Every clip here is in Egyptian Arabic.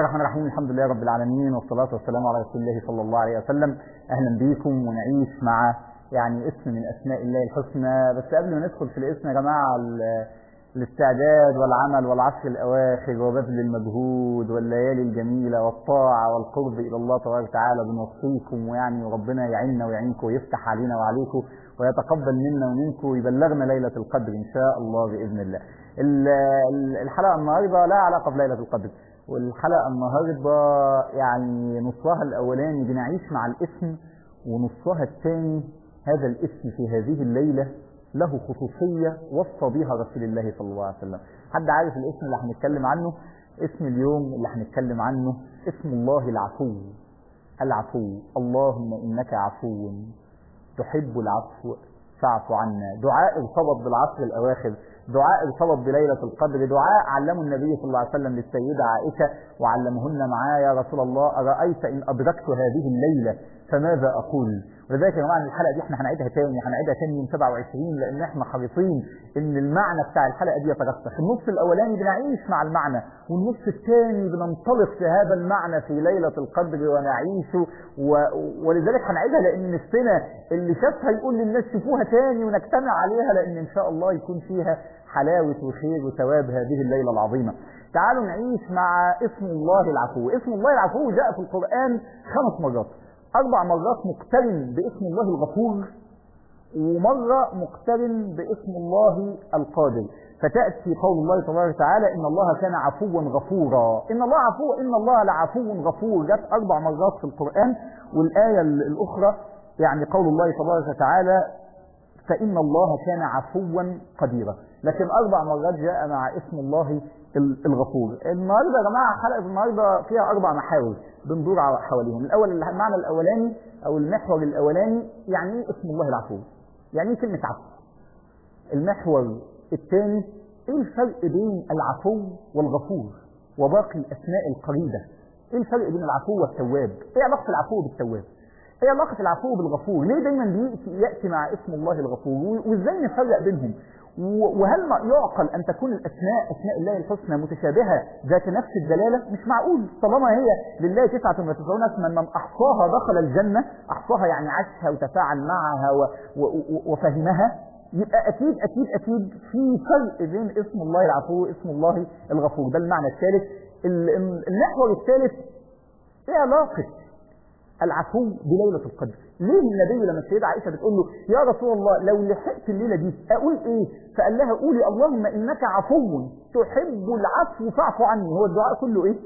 الرحمن الرحيم الحمد لله رب العالمين والصلاة والسلام على رسول الله صلى الله عليه وسلم أهلا بكم ونعيش مع يعني اسم من أسماء الله الحسنى بس قبل ما ندخل في الاسم يا جماعة الاستعداد والعمل والعشر الأواخر وبذل المجهود والليالي الجميلة والطاعة والقرب إلى الله تبارك وتعالى بنوصيكم ويعني وربنا يعيننا ويعينكم ويفتح علينا وعليكم ويتقبل منا ومنكم ويبلغنا ليلة القدر إن شاء الله بإذن الله الحلقة النهاردة لا علاقة بليلة القدر والحلقة النهاردة يعني نصها الأولاني بنعيش مع الاسم ونصها الثاني هذا الاسم في هذه الليلة له خصوصية وصى بها رسول الله صلى الله عليه وسلم حد عارف الاسم اللي هنتكلم عنه اسم اليوم اللي هنتكلم عنه اسم الله العفو العفو اللهم إنك عفو تحب العفو فاعف عنا دعاء ارتبط بالعصر الأواخر دعاء ارتبط بليلة القدر دعاء علمه النبي صلى الله عليه وسلم للسيدة عائشة وعلمهن معاه يا رسول الله أرأيت إن أدركت هذه الليلة فماذا أقول ولذلك يا جماعة الحلقة دي احنا هنعيدها تاني هنعيدها تاني يوم 27 لأن احنا حريصين إن المعنى بتاع الحلقة دي يترسخ النص الأولاني بنعيش مع المعنى والنص الثاني بننطلق في هذا المعنى في ليلة القدر ونعيشه و... ولذلك هنعيدها لأن نفسنا اللي شافها يقول للناس شوفوها تاني ونجتمع عليها لأن إن شاء الله يكون فيها حلاوة وخير وثواب هذه الليلة العظيمة تعالوا نعيش مع اسم الله العفو اسم الله العفو جاء في القرآن خمس مرات أربع مرات مقترن باسم الله الغفور ومرة مقترن باسم الله القادر فتأتي قول الله تبارك وتعالى إن الله كان عفوا غفورا إن الله عفو إن الله لعفو غفور جت أربع مرات في القرآن والآية الأخرى يعني قول الله تبارك وتعالى فإن الله كان عفوا قديرا لكن أربع مرات جاء مع اسم الله الغفور النهاردة يا جماعة حلقة النهاردة فيها أربع محاور بندور حواليهم الأول المعنى الأولاني أو المحور الأولاني يعني إيه اسم الله العفو يعني إيه كلمة عفو المحور الثاني إيه الفرق بين العفو والغفور وباقي الأسماء القريبة إيه الفرق بين العفو والتواب إيه علاقة العفو بالتواب ايه علاقة العفو بالغفور ليه دايما بيأتي يأتي مع اسم الله الغفور وازاي نفرق بينهم وهل يعقل ان تكون الاسماء اسماء الله الحسنى متشابهة ذات نفس الدلالة مش معقول طالما هي لله 99 اسما من احصاها دخل الجنة احصاها يعني عاشها وتفاعل معها و و وفهمها يبقى اكيد اكيد اكيد في فرق بين اسم الله العفو واسم الله الغفور ده المعنى الثالث المحور الثالث ايه علاقة العفو بليلة القدر ليه النبي لما السيدة عائشة بتقول له يا رسول الله لو لحقت الليلة دي اقول ايه فقال لها قولي اللهم انك عفو تحب العفو فاعف عني هو الدعاء كله ايه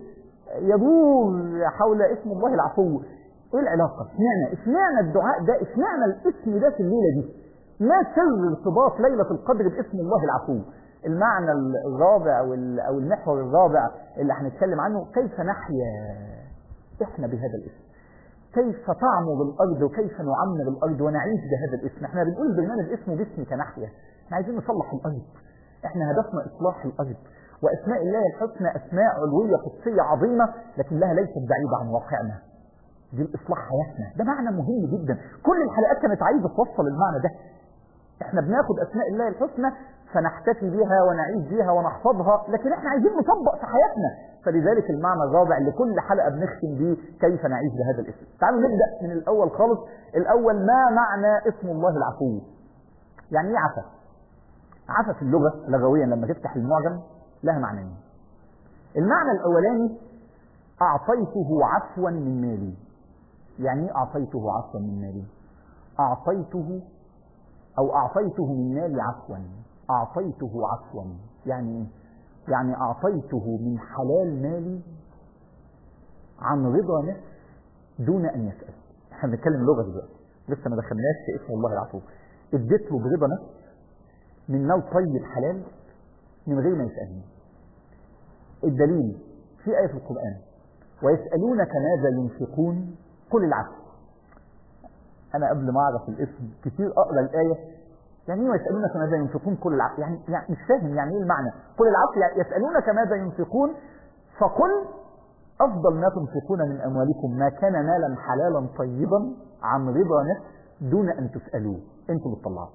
يدور حول اسم الله العفو ايه العلاقة اشمعنى اشمعنى الدعاء ده اشمعنى الاسم ده في الليلة دي ما سر ارتباط ليلة القدر باسم الله العفو المعنى الرابع او المحور الرابع اللي هنتكلم عنه كيف نحيا احنا بهذا الاسم كيف تعمر الأرض وكيف نعمر الأرض ونعيش بهذا الاسم احنا بنقول البرنامج اسمه باسمك نحيا احنا عايزين نصلح الأرض احنا هدفنا إصلاح الأرض وأسماء الله الحسنى أسماء علوية قدسية عظيمة لكنها ليست بعيدة عن واقعنا دي الإصلاح حياتنا ده معنى مهم جدا كل الحلقات كانت عايزة توصل المعنى ده احنا بناخد أسماء الله الحسنى فنحتفي بها ونعيش بها ونحفظها لكن احنا عايزين نطبق في حياتنا فلذلك المعنى الرابع لكل حلقة بنختم به كيف نعيش بهذا الاسم تعالوا نبدأ من الأول خالص الأول ما معنى اسم الله العفو يعني ايه عفا عفا في اللغة لغويا لما تفتح المعجم لها معنيين المعنى الأولاني أعطيته عفوا من مالي يعني ايه أعطيته عفوا من مالي أعطيته أو أعطيته من مالي عفوا أعطيته عفوا يعني ايه يعني أعطيته من حلال مالي عن رضا نفس دون أن يسأل احنا بنتكلم لغة دلوقتي لسه ما دخلناش في اسم الله العفو اديت له برضا نفس من مال طيب حلال من غير ما يسألني الدليل في آية في القرآن ويسألونك ماذا ينفقون قل العفو أنا قبل ما أعرف الاسم كتير أقرأ الآية يعني ايه يسألونك ماذا ينفقون كل العفو يعني, يعني مش فاهم يعني ايه المعنى كل العفو يعني يسألونك ماذا ينفقون فقل أفضل ما تنفقون من أموالكم ما كان مالا حلالا طيبا عن رضا نفس دون أن تسألوه انتوا بتطلعوا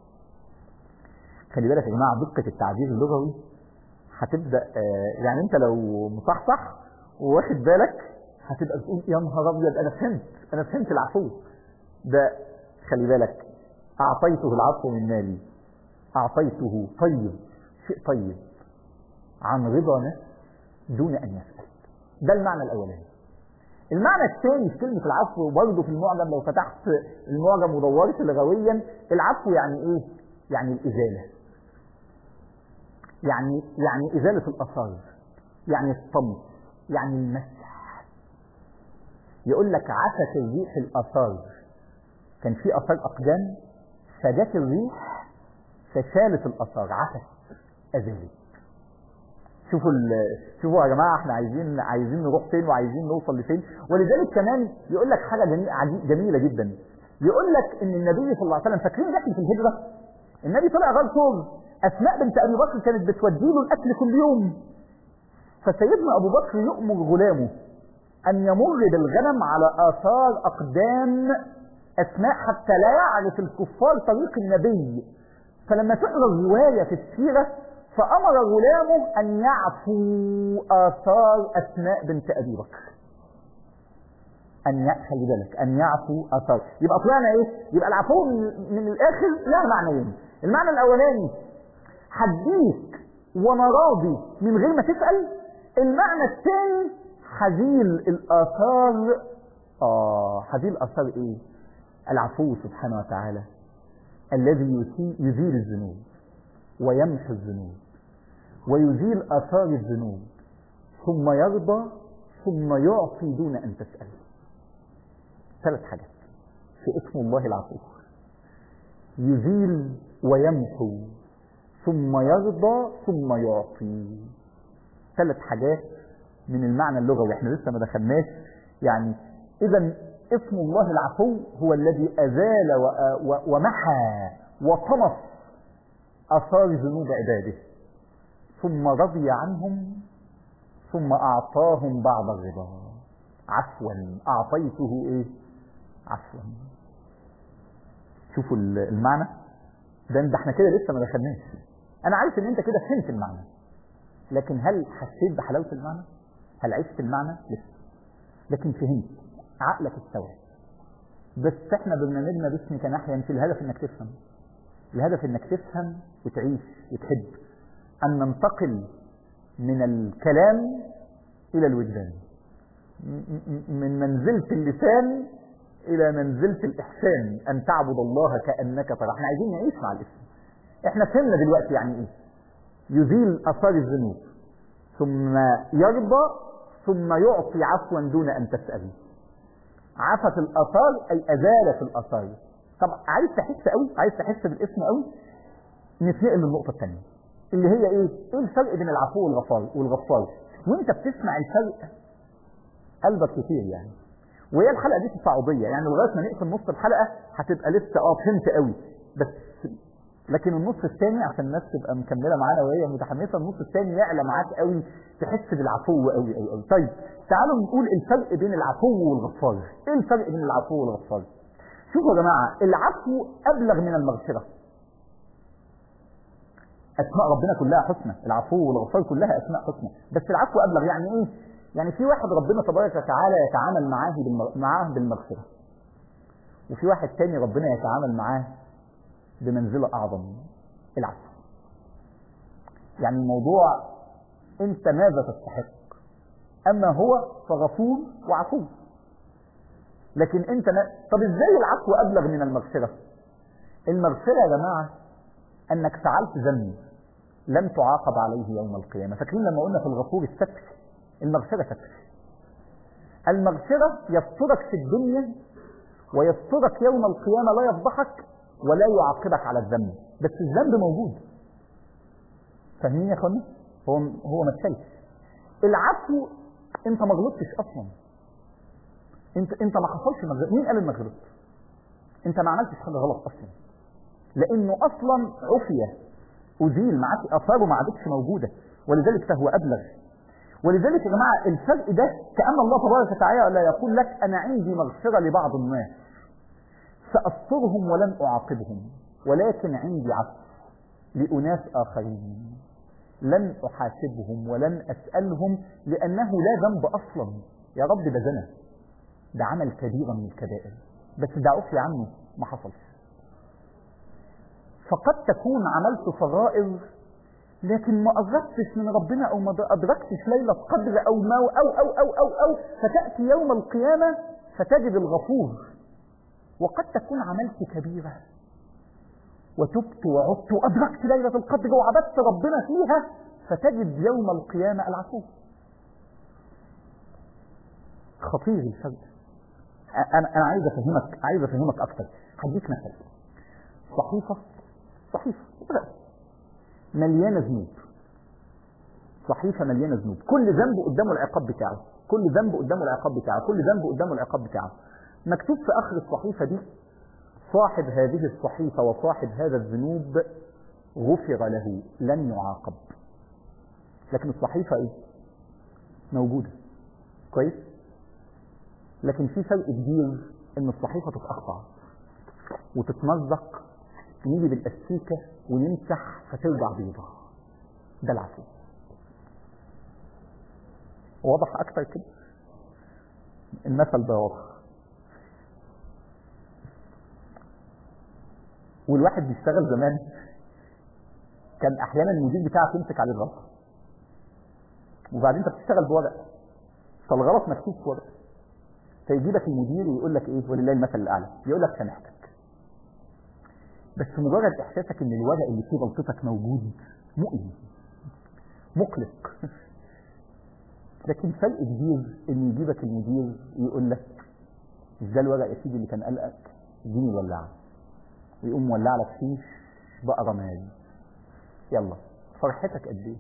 خلي بالك يا جماعة دقة التعبير اللغوي هتبدأ يعني انت لو مصحصح واخد بالك هتبقى بتقول يا نهار ابيض انا فهمت انا فهمت العفو ده خلي بالك اعطيته العفو من مالي اعطيته طيب شيء طيب عن رضا نفس دون ان يسال ده المعنى الاولاني المعنى الثاني في كلمة العفو برضه في المعجم لو فتحت المعجم ودورت لغويا العفو يعني ايه؟ يعني الإزالة. يعني يعني إزالة الآثار. يعني الصمت. يعني المسح. يقول لك عفت الريح الآثار. كان في آثار أقدام فجت الريح فشالت الآثار عفت أزالت. شوفوا شوفوا يا جماعه احنا عايزين عايزين نروح فين وعايزين نوصل لفين ولذلك كمان يقول لك حاجه جميله جميله جدا يقول لك ان النبي صلى الله عليه وسلم فاكرين رحله الهجره النبي طلع غار ثور اسماء بنت ابي بكر كانت بتودي له الاكل كل يوم فسيدنا ابو بكر يؤمر غلامه ان يمر بالغنم على اثار اقدام اسماء حتى لا يعرف الكفار طريق النبي فلما تقرا الروايه في السيره فأمر غلامه أن يعفو آثار أسماء بنت أبي بكر أن ي... خلي بالك أن يعفو آثار يبقى طلعنا إيه؟ يبقى العفو من, من الآخر لها معنيين المعنى الأولاني هديك وأنا راضي من غير ما تسأل المعنى الثاني حزيل الآثار آه حزيل الآثار إيه؟ العفو سبحانه وتعالى الذي يزيل الذنوب ويمحو الذنوب ويزيل آثار الذنوب ثم يرضى ثم يعطي دون أن تسأل ثلاث حاجات في اسم الله العفو يزيل ويمحو ثم يرضى ثم يعطي ثلاث حاجات من المعنى اللغوي احنا لسه ما دخلناش يعني اذا اسم الله العفو هو الذي ازال ومحى وطمس اثار ذنوب عباده ثم رضي عنهم ثم أعطاهم بعض الرضا عفوا أعطيته إيه عفوا شوفوا المعنى ده ده احنا كده لسه ما دخلناش انا عارف ان انت كده فهمت المعنى لكن هل حسيت بحلاوه المعنى هل عشت المعنى لسه لكن فهمت عقلك استوعب بس احنا برنامجنا باسمك نحيا مش الهدف انك تفهم الهدف انك تفهم وتعيش وتحب أن ننتقل من الكلام إلى الوجدان من منزلة اللسان إلى منزلة الإحسان أن تعبد الله كأنك ترى احنا عايزين نعيش مع الاسم احنا فهمنا دلوقتي يعني ايه يزيل أثار الذنوب ثم يرضى ثم يعطي عفوا دون أن تسأل عفت الآثار أي أزالت الآثار طب عايز تحس قوي عايز تحس بالاسم قوي نتنقل للنقطة الثانية اللي هي ايه ايه الفرق بين العفو والغفار والغفار وانت بتسمع الفرق قلبك كتير يعني وهي الحلقه دي تصاعديه يعني لغايه ما نقفل نص الحلقه هتبقى لسه اه فهمت قوي بس لكن النص الثاني عشان الناس تبقى مكمله معانا وهي متحمسه النص الثاني يعلى معاك قوي تحس بالعفو قوي قوي قوي طيب تعالوا نقول الفرق بين العفو والغفار ايه الفرق بين العفو والغفار شوفوا يا جماعه العفو ابلغ من المغفره اسماء ربنا كلها حسنى العفو والغفار كلها اسماء حسنى بس العفو ابلغ يعني ايه يعني في واحد ربنا تبارك وتعالى يتعامل معاه معاه بالمغفره وفي واحد تاني ربنا يتعامل معاه بمنزله اعظم العفو يعني الموضوع انت ماذا تستحق اما هو فغفور وعفو لكن انت ما... طب ازاي العفو ابلغ من المغفره المغفره يا جماعه انك فعلت ذنب لم تعاقب عليه يوم القيامة فاكرين لما قلنا في الغفور الستر المغفرة ستر المغفرة يسترك في الدنيا ويسترك يوم القيامة لا يفضحك ولا يعاقبك على الذنب بس الذنب موجود فاهمين يا اخوانا هو هو ما اتشالش العفو انت ما غلطتش اصلا انت انت ما حصلش مغلط مين قال انك غلطت انت ما عملتش حاجه غلط اصلا لانه اصلا عفيه أزيل ما عادش أثاره ما عادتش موجودة ولذلك فهو أبلغ ولذلك يا جماعة الفرق ده كأن الله تبارك وتعالى يقول لك أنا عندي مغفرة لبعض الناس سأسترهم ولن أعاقبهم ولكن عندي عفو لأناس آخرين لن أحاسبهم ولن أسألهم لأنه لا ذنب أصلا يا رب ده زنا ده عمل كبيرا من الكبائر بس ده عفي عنه ما حصلش فقد تكون عملت فرائض لكن ما أدركتش من ربنا أو ما أدركتش ليلة قدر أو ما أو أو أو أو أو فتأتي يوم القيامة فتجد الغفور وقد تكون عملت كبيرة وتبت وعدت وأدركت ليلة القدر وعبدت ربنا فيها فتجد يوم القيامة العفو خطير الفرق أنا أنا عايز أفهمك عايز أفهمك أكتر هديك مثل صحيفة صحيفة مليانة ذنوب صحيفة مليانة ذنوب كل ذنب قدامه العقاب بتاعه كل ذنب قدامه العقاب بتاعه كل ذنب قدامه العقاب بتاعه مكتوب في آخر الصحيفة دي صاحب هذه الصحيفة وصاحب هذا الذنوب غفر له لن يعاقب لكن الصحيفة ايه موجودة كويس لكن في فرق كبير ان الصحيفة تتقطع وتتمزق نيجي بالاستيكة ونمسح فترجع بيضة ده العفو واضح اكتر كده المثل ده واضح والواحد بيشتغل زمان كان احيانا المدير بتاعك يمسك عليه الغلط وبعدين انت بتشتغل بورق فالغلط مكتوب في ورق فيجيبك المدير ويقول لك ايه ولله المثل الاعلى يقول لك سامحتك بس مجرد احساسك ان الورق اللي فيه غلطتك موجود مؤلم مقلق لكن فرق كبير ان يجيبك المدير ويقول لك مش ده الورق يا سيدي اللي كان قلقك اديني الولاعه ويقوم مولع لك فيه بقره مال يلا فرحتك قد ايه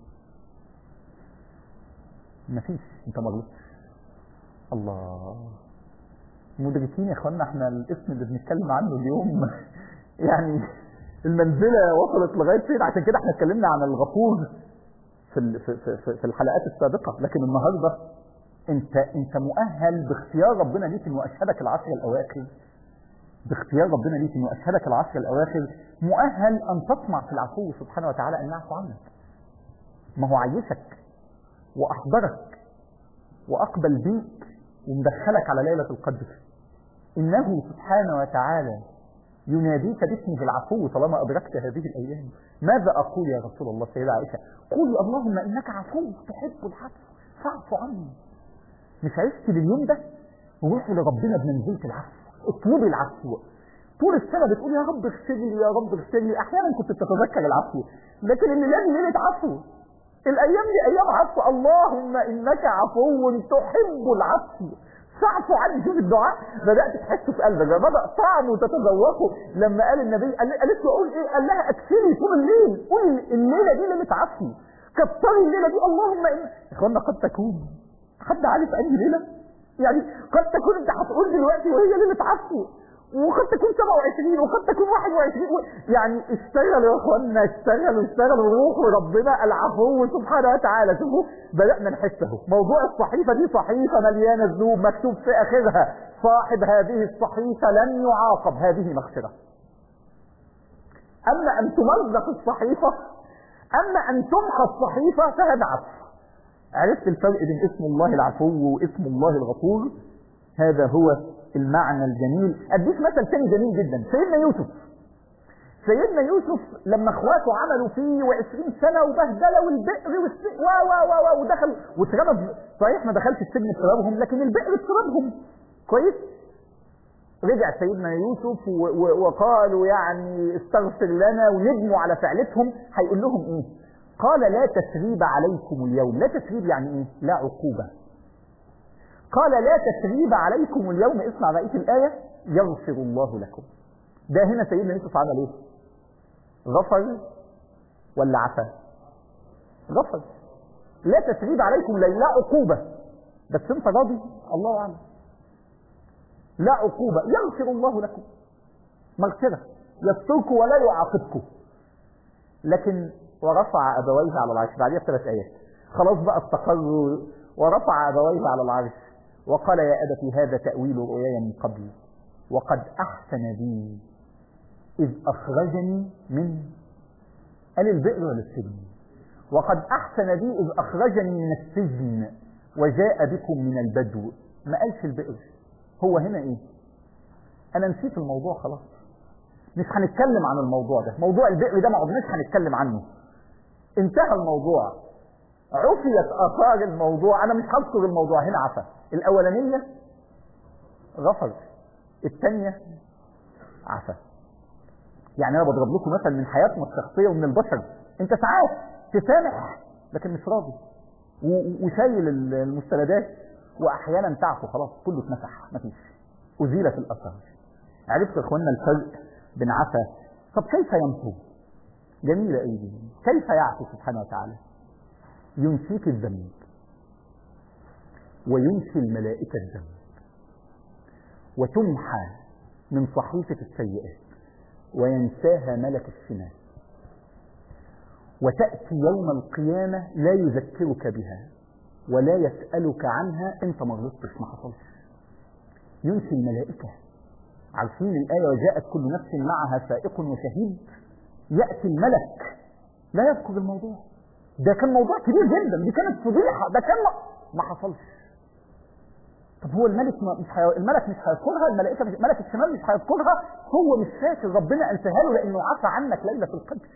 مفيش انت ما غلطتش الله مدركين يا اخوانا احنا الاسم اللي بنتكلم عنه اليوم يعني المنزلة وصلت لغاية فين عشان كده احنا اتكلمنا عن الغفور في في في, في الحلقات السابقة لكن النهاردة انت انت مؤهل باختيار ربنا ليك انه اشهدك العشر الاواخر باختيار ربنا ليك انه اشهدك العشر الاواخر مؤهل ان تطمع في العفو سبحانه وتعالى ان يعفو عنك ما هو عيشك واحضرك واقبل بيك ومدخلك على ليلة القدر انه سبحانه وتعالى يناديك باسمه العفو طالما أدركت هذه الأيام ماذا أقول يا رسول الله سيدة عائشة قولي اللهم إنك عفو تحب العفو فاعف عني مش عشت لليوم ده وروحي لربنا بمنزلة العفو اطلبي العفو طول السنة بتقول يا رب اغفر لي يا رب اغفر لي أحيانا كنت بتتذكر العفو لكن اللي لازم ليلة عفو الأيام دي أيام عفو اللهم إنك عفو تحب العفو فاعفوا عني شوف الدعاء بدات تحس في قلبك بدا طعمه تتذوقه لما قال النبي قال قالت له اقول ايه قال لها اكثري طول الليل قولي الليله دي ليله عفو كتري الليله دي اللهم ان اخوانا قد تكون حد عارف انهي ليله يعني قد تكون انت هتقول دلوقتي وهي ليله عفو وقد تكون 27 وقد تكون 21 يعني اشتغلوا يا اخوانا اشتغلوا اشتغلوا روحوا ربنا العفو سبحانه وتعالى شوفوا بدأنا نحسه موضوع الصحيفة دي صحيفة مليانة ذنوب مكتوب في اخرها صاحب هذه الصحيفة لن يعاقب هذه مغفرة اما ان تمزق الصحيفة اما ان تمحى الصحيفة فهذا عفو عرفت الفرق بين اسم الله العفو واسم الله الغفور هذا هو المعنى الجميل اديك مثل ثاني جميل جدا سيدنا يوسف سيدنا يوسف لما اخواته عملوا فيه وعشرين سنة وبهدلة والبئر والسجن و و و ودخل واترمى صحيح ما دخلش السجن بسببهم لكن البئر بسببهم كويس رجع سيدنا يوسف و و وقالوا يعني استغفر لنا وندموا على فعلتهم هيقول لهم ايه قال لا تسريب عليكم اليوم لا تسريب يعني ايه لا عقوبة قال لا تسريب عليكم اليوم اسمع بقيه الايه يغفر الله لكم ده هنا سيدنا يوسف عمل ايه غفر ولا عفا غفر لا تسريب عليكم لا عقوبه بس انت راضي الله اعلم لا عقوبه يغفر الله لكم مغفره يستركم ولا يعاقبكم لكن ورفع ابويه على العرش بعدها ثلاث ايات خلاص بقى استقروا ورفع ابويه على العرش وقال يا أبت هذا تأويل رؤياي من قبل وقد أحسن بي إذ أخرجني من قال البئر ولا السجن وقد أحسن بي إذ أخرجني من السجن وجاء بكم من البدو ما قالش البئر هو هنا إيه أنا نسيت الموضوع خلاص مش هنتكلم عن الموضوع ده موضوع البئر ده ما عدناش هنتكلم عنه انتهى الموضوع عفيت آثار الموضوع أنا مش هذكر الموضوع هنا عفا الأولانية غفر الثانية عفا يعني أنا بضرب لكم مثل من حياتنا الشخصية ومن البشر أنت ساعات تسامح لكن مش راضي وشايل المستندات وأحيانا تعفو خلاص كله اتمسح مفيش أزيلت الأثر عرفت يا إخوانا الفرق بين عفا طب كيف يمحو جميلة أيدي كيف يعفو سبحانه وتعالى ينسيك الذنب وينسي الملائكة الذنب وتمحى من صحيفة السيئات وينساها ملك السماء وتأتي يوم القيامة لا يذكرك بها ولا يسألك عنها انت ما غلطتش ما حصلش ينسي الملائكة عارفين الآية وجاءت كل نفس معها سائق وشهيد يأتي الملك لا يذكر الموضوع ده كان موضوع كبير جدا دي كانت فضيحة ده كان ما حصلش طب هو الملك مش حي... الملك مش هيذكرها الملائكه مش... ملك الشمال مش هيذكرها هو مش فاكر ربنا انساها له لانه عفى عنك ليله القدر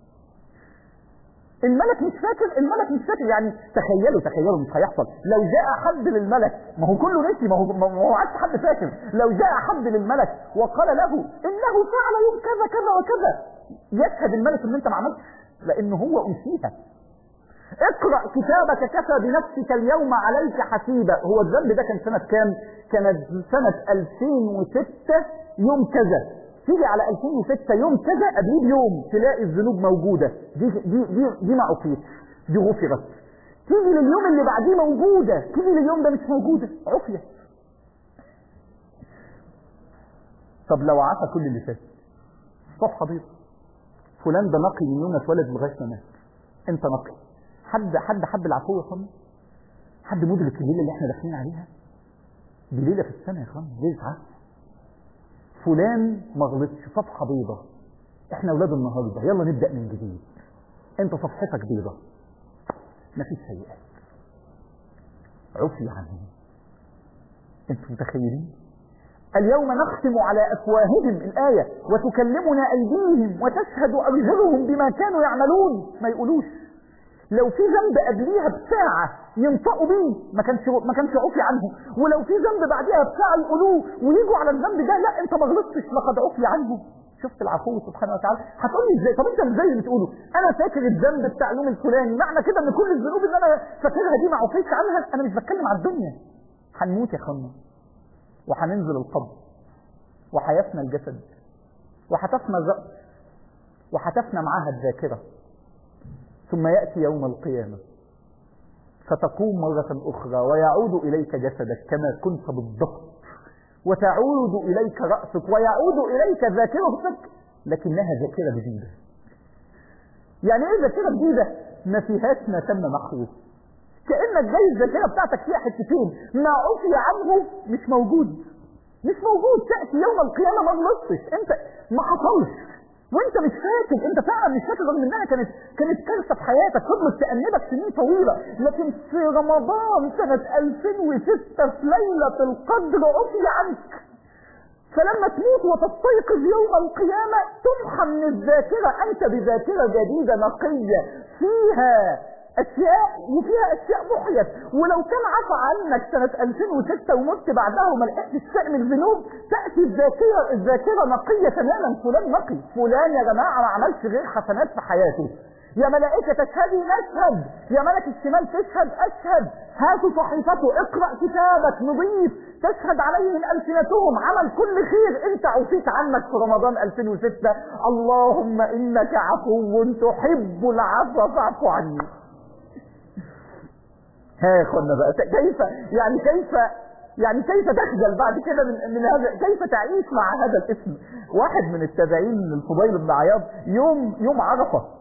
الملك مش فاكر الملك مش فاكر يعني تخيلوا تخيلوا مش هيحصل لو جاء حد للملك ما هو كله نسي ما هو ما هو عادش حد فاكر لو جاء حد للملك وقال له انه فعل يوم كذا كذا وكذا يشهد الملك ان انت ما عملتش لان هو انسيها اقرأ كتابك كفى بنفسك اليوم عليك حسيبا هو الذنب ده كان سنة كام كانت سنة 2006 يوم كذا تيجي على 2006 يوم كذا قبليه بيوم تلاقي الذنوب موجودة دي دي دي, دي ما عفيت دي غفرت تيجي لليوم اللي بعديه موجودة تيجي لليوم ده مش موجودة عفيت طب لو عفى كل اللي فات صفحة بيضة فلان ده نقي من يوم ما اتولد لغاية ما مات انت نقي حد حد حب العفو يا اخوانا حد مدرك الليله اللي احنا داخلين عليها دي ليله في السنه يا اخوانا ليله عفو فلان ما غلطش صفحه بيضه احنا اولاد النهارده يلا نبدا من جديد انت صفحتك بيضه مفيش سيئات عفي عنهم انتوا متخيلين اليوم نختم على افواههم الايه وتكلمنا ايديهم وتشهد ارجلهم بما كانوا يعملون ما يقولوش لو في ذنب قبليها بساعة ينطقوا بيه ما كانش ما كانش عفي عنه ولو في ذنب بعديها بساعة يقولوه ويجوا على الذنب ده لا انت ما غلطتش لقد عفي عنه شفت العفو سبحانه وتعالى هتقول لي ازاي طب انت ازاي اللي بتقوله انا فاكر الذنب بتاع اليوم الفلاني معنى كده ان كل الذنوب اللي انا فاكرها دي ما عفيتش عنها انا مش بتكلم على الدنيا هنموت يا اخوانا وهننزل القبر وهيفنى الجسد وهتفنى الرأس وهتفنى معاها الذاكرة ثم يأتي يوم القيامة فتقوم مرة أخرى ويعود إليك جسدك كما كنت بالضبط وتعود إليك رأسك ويعود إليك ذاكرتك لكنها ذاكرة جديدة يعني ايه ذاكرة جديدة ما فيهاش ما تم محوه كأنك جاي الذاكرة بتاعتك فيها حتتين ما عفي عنه مش موجود مش موجود تأتي يوم القيامة ما غلطتش انت ما حصلش وانت مش فاكر انت فعلا مش فاكر رغم انها كانت كانت كارثه في حياتك فضلت تأنبك سنين طويله لكن في رمضان سنه 2006 في ليله القدر عفي عنك فلما تموت وتستيقظ يوم القيامة تمحى من الذاكرة أنت بذاكرة جديدة نقية فيها أشياء وفيها أشياء محيت ولو كان عفى عنك سنة 2006 ومت بعدها وما لقيتش شيء من الذنوب تأتي الذاكرة الذاكرة نقية تماما فلان نقي فلان يا جماعة ما عملش غير حسنات في حياته يا ملائكة تشهدي نشهد يا ملك الشمال تشهد أشهد هاتوا صحيفته اقرأ كتابك نضيف تشهد عليه من ألسنتهم عمل كل خير انت عفيت عنك في رمضان 2006 اللهم إنك عفو تحب العفو فاعف عني ها يا اخوانا بقى كيف يعني كيف يعني كيف تخجل بعد كده من, من هذا كيف تعيش مع هذا الاسم واحد من التابعين الفضيل بن عياض يوم يوم عرفه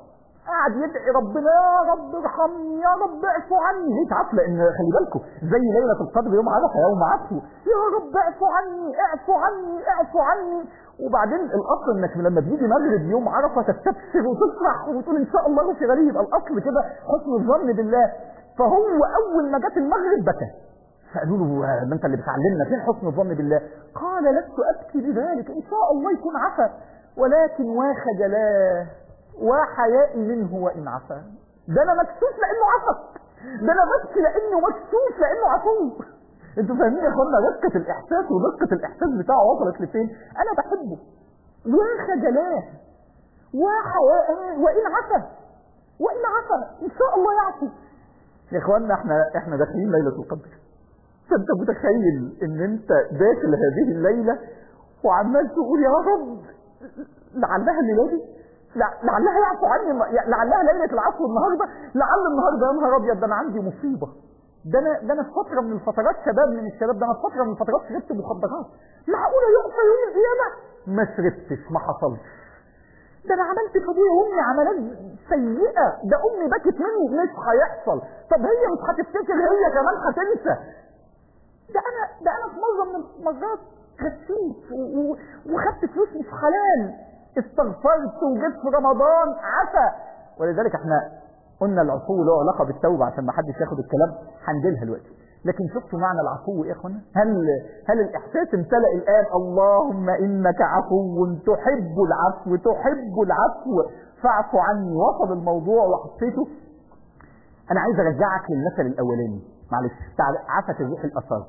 قاعد يدعي ربنا يا رب ارحمني يا رب اعفو عني ليه تعرف لان خلي بالكم زي ليله القدر يوم عرفه يوم عفو يا رب اعفو عني اعفو عني اعفو عني وبعدين الاصل انك لما بيجي مغرب يوم عرفه تستبشر وتفرح وتقول ان شاء الله غفر لي يبقى الاصل كده حسن الظن بالله فهو اول ما جت المغرب بكى فقالوا له ما انت اللي بتعلمنا فين حسن الظن بالله قال لست ابكي بذلك ان شاء الله يكون عفا ولكن وخجلاه وحيائي منه وان عفا ده انا مكسوف لانه عفا ده انا ببكي لانه مكسوف لانه عفو انتوا فاهمين يا اخوانا رقة الاحساس ودقة الاحساس بتاعه وصلت لفين انا بحبه وخجلاه وحيائي وان عفا وان عفا ان شاء الله يعفو يا اخوانا احنا احنا داخلين ليلة القدر فانت متخيل ان انت داخل هذه الليلة وعمال تقول يا رب لعلها الليلة دي لعلها يعفو عني لعلها ليلة العفو النهاردة لعل النهاردة يا نهار ابيض ده انا عندي مصيبة ده انا ده انا في فترة من الفترات شباب من الشباب ده انا في فترة من الفترات شربت مخدرات معقولة يعفى يوم القيامة ما شربتش ما حصلش ده انا عملت في ابويا وامي عملات سيئة ده امي بكت مني مش هيحصل طب هي مش هتفتكر هي كمان هتنسى ده انا ده انا في مرة من المرات غشيت وخدت فلوس مش حلال استغفرت وجيت في رمضان عفا ولذلك احنا قلنا العفو له علاقه بالتوبه عشان ما حدش ياخد الكلام هنجيلها دلوقتي لكن شفتوا معنى العفو ايه يا اخوانا هل هل الاحساس امتلأ الان اللهم انك عفو تحب العفو تحب العفو فاعف عني وصل الموضوع وحطيته انا عايز ارجعك للمثل الاولاني معلش عفت الريح الاثار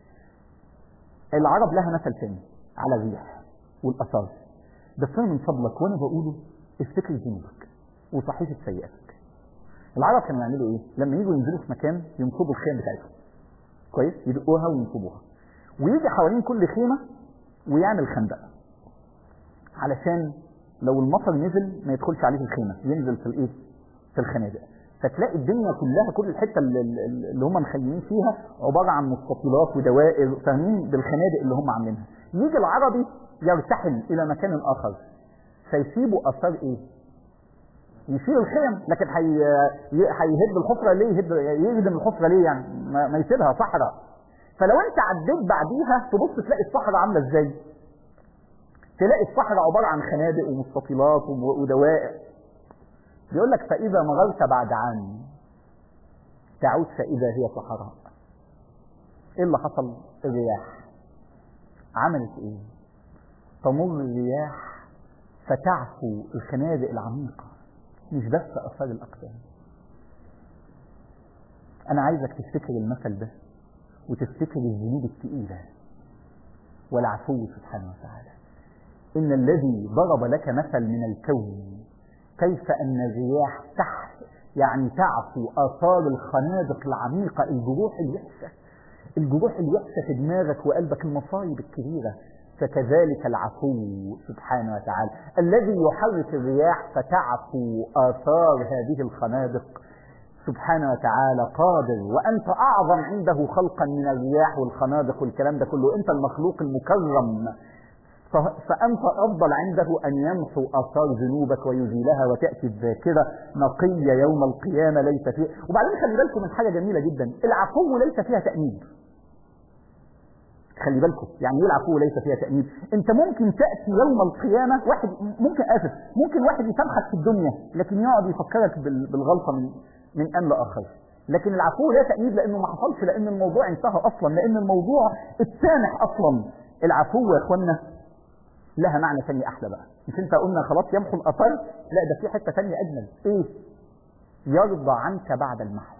العرب لها مثل تاني على الريح والاثار بس انا من فضلك وانا بقوله افتكر ذنوبك وصحيفه سيئاتك العرب كانوا يعملوا ايه لما يجوا ينزلوا في مكان ينصبوا الخيم بتاعتهم كويس يدقوها وينصبوها ويجي حوالين كل خيمه ويعمل خندق علشان لو المطر نزل ما يدخلش عليه الخيمه ينزل في الايه في الخنادق فتلاقي الدنيا كلها كل الحته اللي, اللي هم مخيمين فيها عباره عن مستطيلات ودوائر فاهمين بالخنادق اللي هم عاملينها يجي العربي يرتحل الى مكان اخر فيسيبوا اثار ايه يشيل الخيم لكن هي هيهد الحفره ليه يهد يهدم الحفره ليه يعني ما, ما يسيبها صحراء فلو انت عديت بعديها تبص تلاقي الصحراء عامله ازاي تلاقي الصحراء عباره عن خنادق ومستطيلات ودوائر بيقول لك فاذا مررت بعد عام تعود فاذا هي صحراء ايه اللي حصل الرياح عملت ايه تمر الرياح فتعفو الخنادق العميقة مش بس أثار الأقدام أنا عايزك تفتكر المثل ده وتفتكر الذنوب الثقيلة والعفو سبحانه وتعالى إن الذي ضرب لك مثل من الكون كيف أن الرياح تحت يعني تعفو آثار الخنادق العميقة الجروح الوحشة الجروح الوحشة في دماغك وقلبك المصايب الكبيرة فكذلك العفو سبحانه وتعالى الذي يحرك الرياح فتعفو آثار هذه الخنادق سبحانه وتعالى قادر وأنت أعظم عنده خلقا من الرياح والخنادق والكلام ده كله أنت المخلوق المكرم فأنت أفضل عنده أن يمحو آثار ذنوبك ويزيلها وتأتي الذاكرة نقية يوم القيامة ليس فيها وبعدين خلي بالكم من حاجة جميلة جدا العفو ليس فيها تأنيب خلي بالكم يعني ايه العفو ليس فيها تأنيب انت ممكن تأتي يوم القيامة واحد ممكن اسف ممكن واحد يسامحك في الدنيا لكن يقعد يفكرك بالغلطة من من ان لاخر لكن العفو لا تأنيب لانه ما حصلش لان الموضوع انتهى اصلا لان الموضوع اتسامح اصلا العفو يا اخوانا لها معنى ثاني احلى بقى مش انت قلنا خلاص يمحو الاثر لا ده في حته ثانيه اجمل ايه يرضى عنك بعد المحو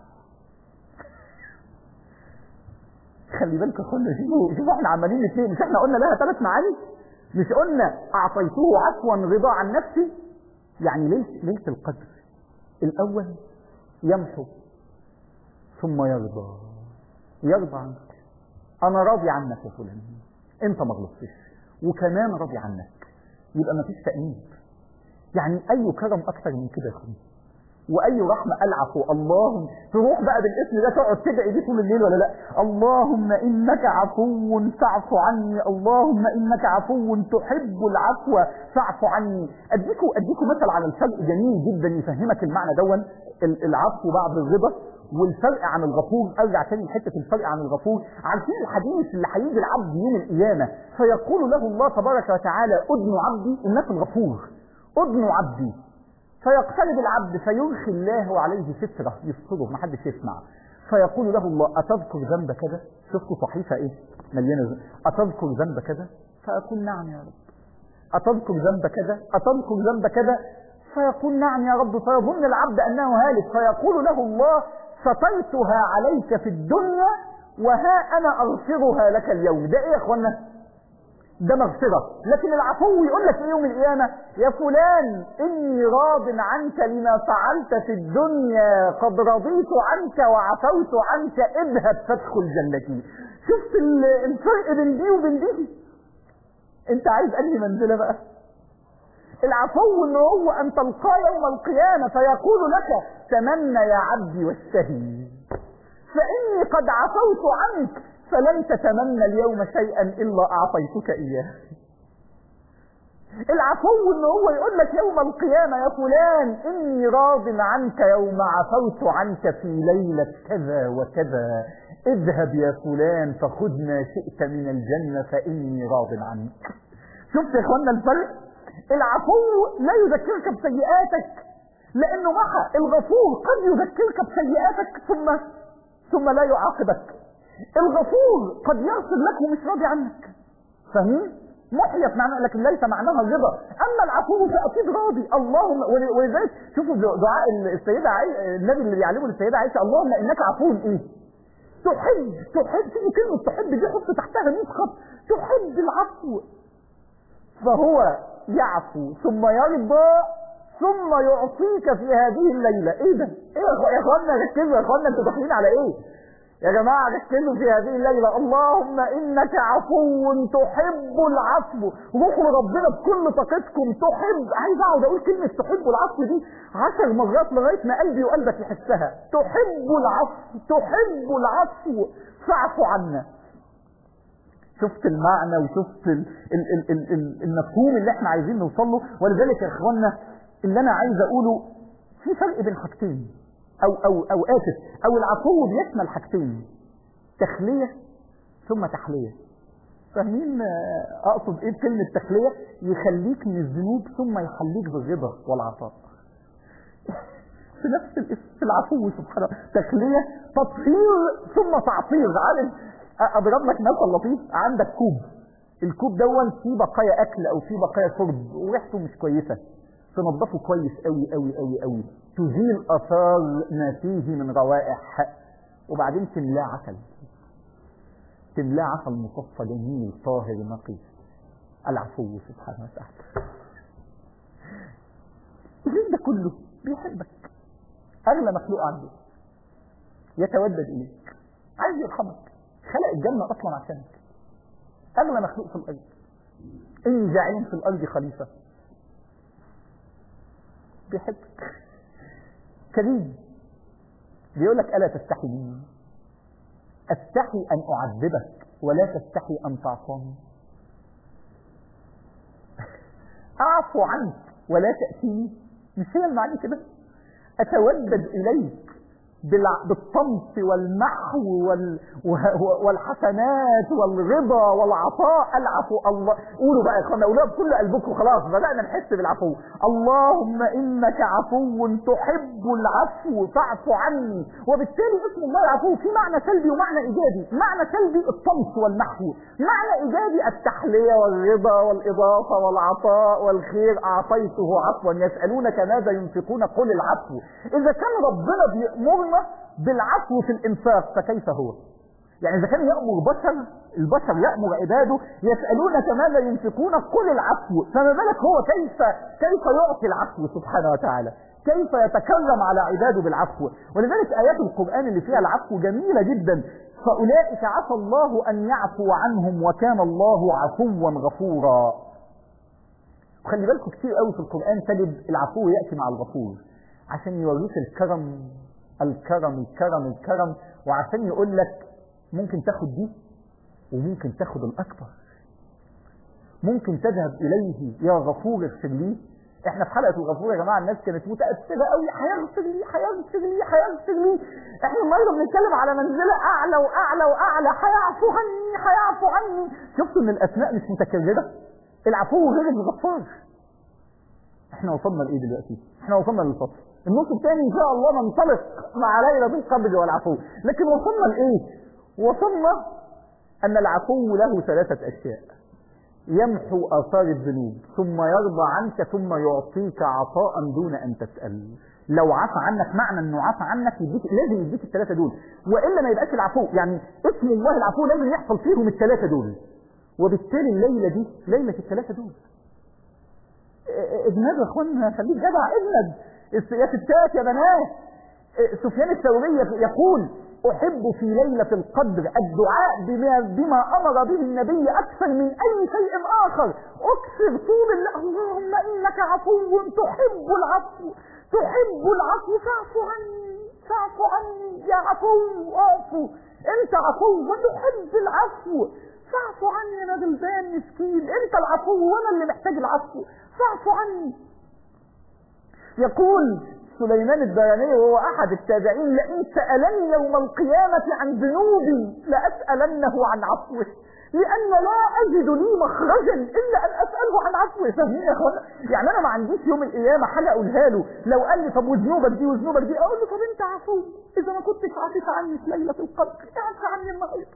خلي بالك كل شوفوا شوفوا احنا عمالين الاثنين مش احنا قلنا لها ثلاث معاني مش قلنا اعطيته عفوا رضا عن نفسي يعني ليله ليله القدر الاول يمحو ثم يرضى يرضى عنك انا راضي عنك يا فلان انت ما غلطتش وكمان راضي عنك يبقى ما فيش تأنيب يعني اي كرم اكتر من كده يا واي رحمه العفو اللهم تروح بقى بالاسم ده تقعد تدعي بيه طول الليل ولا لا اللهم انك عفو فاعف عني اللهم انك عفو تحب العفو فاعف عني اديكم اديكم مثل على الفرق جميل جدا يفهمك المعنى دون العفو بعد الرضا والفرق عن الغفور ارجع تاني لحته الفرق عن الغفور عارفين الحديث اللي هيجي العبد يوم القيامه فيقول له الله تبارك وتعالى ادن عبدي الناس الغفور ادن عبدي فيقترب العبد فيرخي الله عليه ستره يستره محدش يسمع فيقول له الله أتذكر ذنب كذا شفتوا صحيفة ايه مليانة ذنب أتذكر ذنب كذا فأقول نعم يا رب أتذكر ذنب كذا أتذكر ذنب كذا فيقول نعم يا رب فيظن العبد أنه هالك فيقول له الله سترتها عليك في الدنيا وها أنا أغفرها لك اليوم ده إيه يا أخوانا ده مغفرة لكن العفو يقول لك ايه يوم القيامة يا فلان اني راض عنك لما فعلت في الدنيا قد رضيت عنك وعفوت عنك اذهب فادخل جنتي شفت الفرق بين دي وبين دي انت عايز انهي منزلة بقى العفو ان هو ان تلقاه يوم القيامة فيقول لك تمنى يا عبدي واشتهي فاني قد عفوت عنك فلن تتمنى اليوم شيئا إلا أعطيتك إياه العفو ان هو يقول لك يوم القيامة يا فلان اني راض عنك يوم عفوت عنك في ليلة كذا وكذا اذهب يا فلان فخذ ما شئت من الجنة فاني راض عنك شفت يا اخوانا الفرق العفو لا يذكرك بسيئاتك لانه مع الغفور قد يذكرك بسيئاتك ثم ثم لا يعاقبك الغفور قد يغفر لك ومش راضي عنك فاهمين محيت معناه لكن ليس معناها الرضا اما العفو فاكيد راضي اللهم ولذلك شوفوا دعاء السيده عائشه النبي اللي بيعلمه للسيده عائشه اللهم انك عفو ايه تحب تحب تيجي كلمه تحب دي حط تحتها 100 خط تحب العفو فهو يعفو ثم يرضى ثم يعطيك في هذه الليله ايه ده ايه يا اخوانا ركزوا يا اخوانا انتوا داخلين على ايه يا جماعة ركزوا في هذه الليلة اللهم إنك عفو تحب العفو روحوا ربنا بكل طاقتكم تحب عايز أقعد أقول كلمة تحب العفو دي عشر مرات لغاية ما قلبي وقلبك يحسها تحب العفو تحب العفو فاعف عنا شفت المعنى وشفت ال ال ال ال ال المفهوم اللي احنا عايزين نوصل له ولذلك يا اخوانا اللي انا عايز اقوله في فرق بين حاجتين او او او اسف او العفو بيشمل حاجتين تخلية ثم تحلية فاهمين اقصد ايه بكلمة تخلية يخليك من الذنوب ثم يحليك بالرضا والعطاء في نفس الاسم في العفو سبحانه تخلية تطهير ثم تعطير عارف اضرب لك مثل لطيف عندك كوب الكوب دون فيه بقايا اكل او فيه بقايا شرب وريحته مش كويسه تنظفه كويس قوي قوي قوي قوي تزيل اثار ما فيه من روائح وبعدين تملاه عسل تملاه عسل مصفى جميل طاهر نقي العفو سبحانه وتعالى الجيل ده كله بيحبك اغلى مخلوق عنده يتودد اليك عايز يرحمك خلق الجنه اصلا عشانك اغلى مخلوق في الارض اني جاعل في الارض خليفه بيحبك كريم بيقول لك ألا تستحي مني أستحي أن أعذبك ولا تستحي أن تعصاني أعفو عنك ولا تأتيني مش هي المعنى كده أتودد إليك بالطمس والمحو وال... والحسنات والرضا والعطاء العفو الله قولوا بقى يا اخوانا قولوها بكل قلبكم خلاص بدأنا نحس بالعفو اللهم انك عفو تحب العفو فاعف عني وبالتالي اسم الله العفو في معنى سلبي ومعنى ايجابي معنى سلبي الطمس والمحو معنى ايجابي التحلية والرضا والاضافة والعطاء والخير اعطيته عفوا يسألونك ماذا ينفقون قل العفو اذا كان ربنا بيأمرنا بالعفو في الإنفاق فكيف هو يعني إذا كان يأمر بشر البشر يأمر عباده يسألونك ماذا ينفقون قل العفو فما بالك هو كيف كيف يعطي العفو سبحانه وتعالى كيف يتكرم على عباده بالعفو ولذلك آيات القرآن اللي فيها العفو جميلة جدا فأولئك عفى الله أن يعفو عنهم وكان الله عفوا غفورا وخلي بالكم كتير قوي في القرآن تجد العفو يأتي مع الغفور عشان يوريك الكرم الكرم الكرم الكرم وعشان يقول لك ممكن تاخد دي وممكن تاخد الأكبر ممكن تذهب إليه يا غفور اغفر لي احنا في حلقة الغفور يا جماعة الناس كانت متأثرة قوي هيغفر لي هيغفر لي هيغفر لي احنا النهارده بنتكلم على منزلة أعلى وأعلى وأعلى هيعفو عني هيعفو عني شفتوا إن الأسماء مش متكررة العفو غير الغفار احنا وصلنا لإيه دلوقتي احنا وصلنا للفصل النص الثاني إن شاء الله ننطلق مع ليلة القدر والعفو لكن وصلنا لإيه وصلنا أن العفو له ثلاثة أشياء يمحو آثار الذنوب ثم يرضى عنك ثم يعطيك عطاء دون أن تسأل لو عفى عنك معنى انه عفى عنك يديك لازم يديك الثلاثه دول والا ما يبقاش العفو يعني اسم الله العفو لازم يحصل فيهم الثلاثه دول وبالتالي الليله دي ليله الثلاثه دول اجنبوا يا اخوانا خليك جدع اجنب يا ستات يا بنات سفيان الثوري يقول أحب في ليلة القدر الدعاء بما, بما أمر به النبي أكثر من أي شيء آخر أكثر طول الله اللهم إنك عفو تحب العفو تحب العفو فاعف عني فاعف عني يا عفو اعفو أنت عفو وتحب العفو فاعف عني أنا غلبان مسكين أنت العفو وأنا اللي محتاج العفو فاعف عني يقول سليمان الدياني وهو أحد التابعين لئن سألني يوم القيامة عن ذنوبي لأسألنه عن عفوه لأن لا أجد لي مخرجا إلا أن أسأله عن عفوه فاهمين يا أخوانا يعني أنا ما عنديش يوم القيامة حاجة أقولها له لو قال لي طب وذنوبك دي وذنوبك دي أقول له طب أنت عفو إذا ما كنتش عفيت عني في ليلة القدر اعفى عني النهارده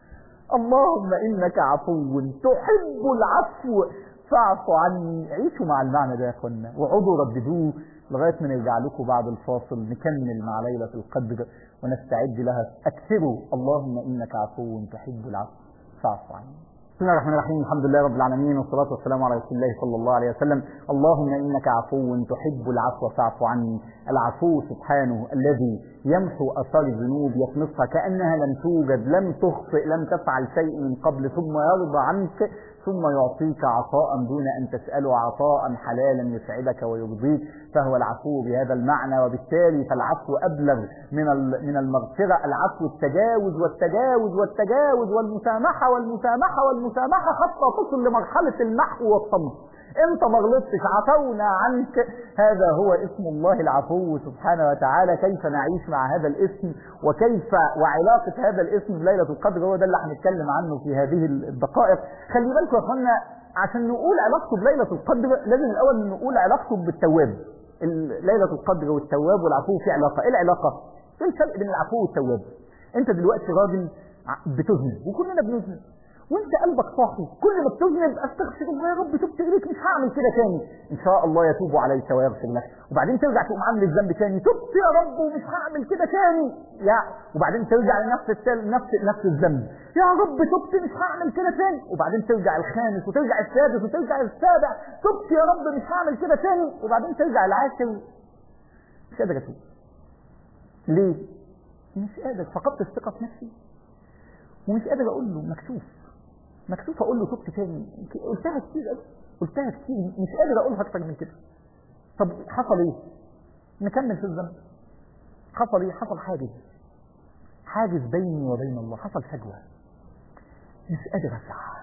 اللهم إنك عفو تحب العفو فاعف عني عيشوا مع المعنى ده يا اخوانا وعضوا رددوه لغاية ما نرجع لكم بعد الفاصل نكمل مع ليلة القدر ونستعد لها أكثروا اللهم إنك عفو تحب العفو فاعف عني بسم الله الرحمن الرحيم الحمد لله رب العالمين والصلاة والسلام على رسول الله صلى الله عليه وسلم اللهم إنك عفو تحب العفو فاعف عني العفو سبحانه الذي يمحو أثار الذنوب يطمسها كأنها لم توجد لم تخطئ لم تفعل شيء من قبل ثم يرضى عنك ثم يعطيك عطاء دون أن تسأله عطاء حلالا يسعدك ويرضيك فهو العفو بهذا المعنى وبالتالي فالعفو أبلغ من من المغفرة العفو التجاوز والتجاوز والتجاوز والمسامحة والمسامحة والمسامحة حتى تصل لمرحلة المحو والصمت انت ما غلطتش عفونا عنك هذا هو اسم الله العفو سبحانه وتعالى كيف نعيش مع هذا الاسم وكيف وعلاقة هذا الاسم بليلة القدر هو ده اللي هنتكلم عنه في هذه الدقائق خلي بالكم يا اخوانا عشان نقول علاقته بليلة القدر لازم الاول نقول علاقته بالتواب ليلة القدر والتواب والعفو في علاقة ايه العلاقة ايه الفرق بين العفو والتواب انت دلوقتي راجل بتذنب وكلنا بنذنب وانت قلبك صافي كل ما بتذنب استغفر الله يا رب تبت اليك مش هعمل كده تاني ان شاء الله يتوب عليك ويغفر لك وبعدين ترجع تقوم عامل الذنب تاني تبت يا رب ومش هعمل كده تاني يا وبعدين ترجع لنفس التل... نفس نفس الذنب يا رب تبت مش هعمل كده تاني وبعدين ترجع الخامس وترجع السادس وترجع السابع تبت يا رب مش هعمل كده تاني وبعدين ترجع العاشر مش قادر اتوب ليه مش قادر فقدت الثقه في نفسي ومش قادر اقول له مكسوف مكسوف اقول له تبت تاني قلتها كتير قوي قلتها كتير مش قادر اقولها اكتر من كده طب حصل ايه نكمل في الذنب حصل ايه حصل حاجز حاجز بيني وبين الله حصل فجوه مش قادر اسعى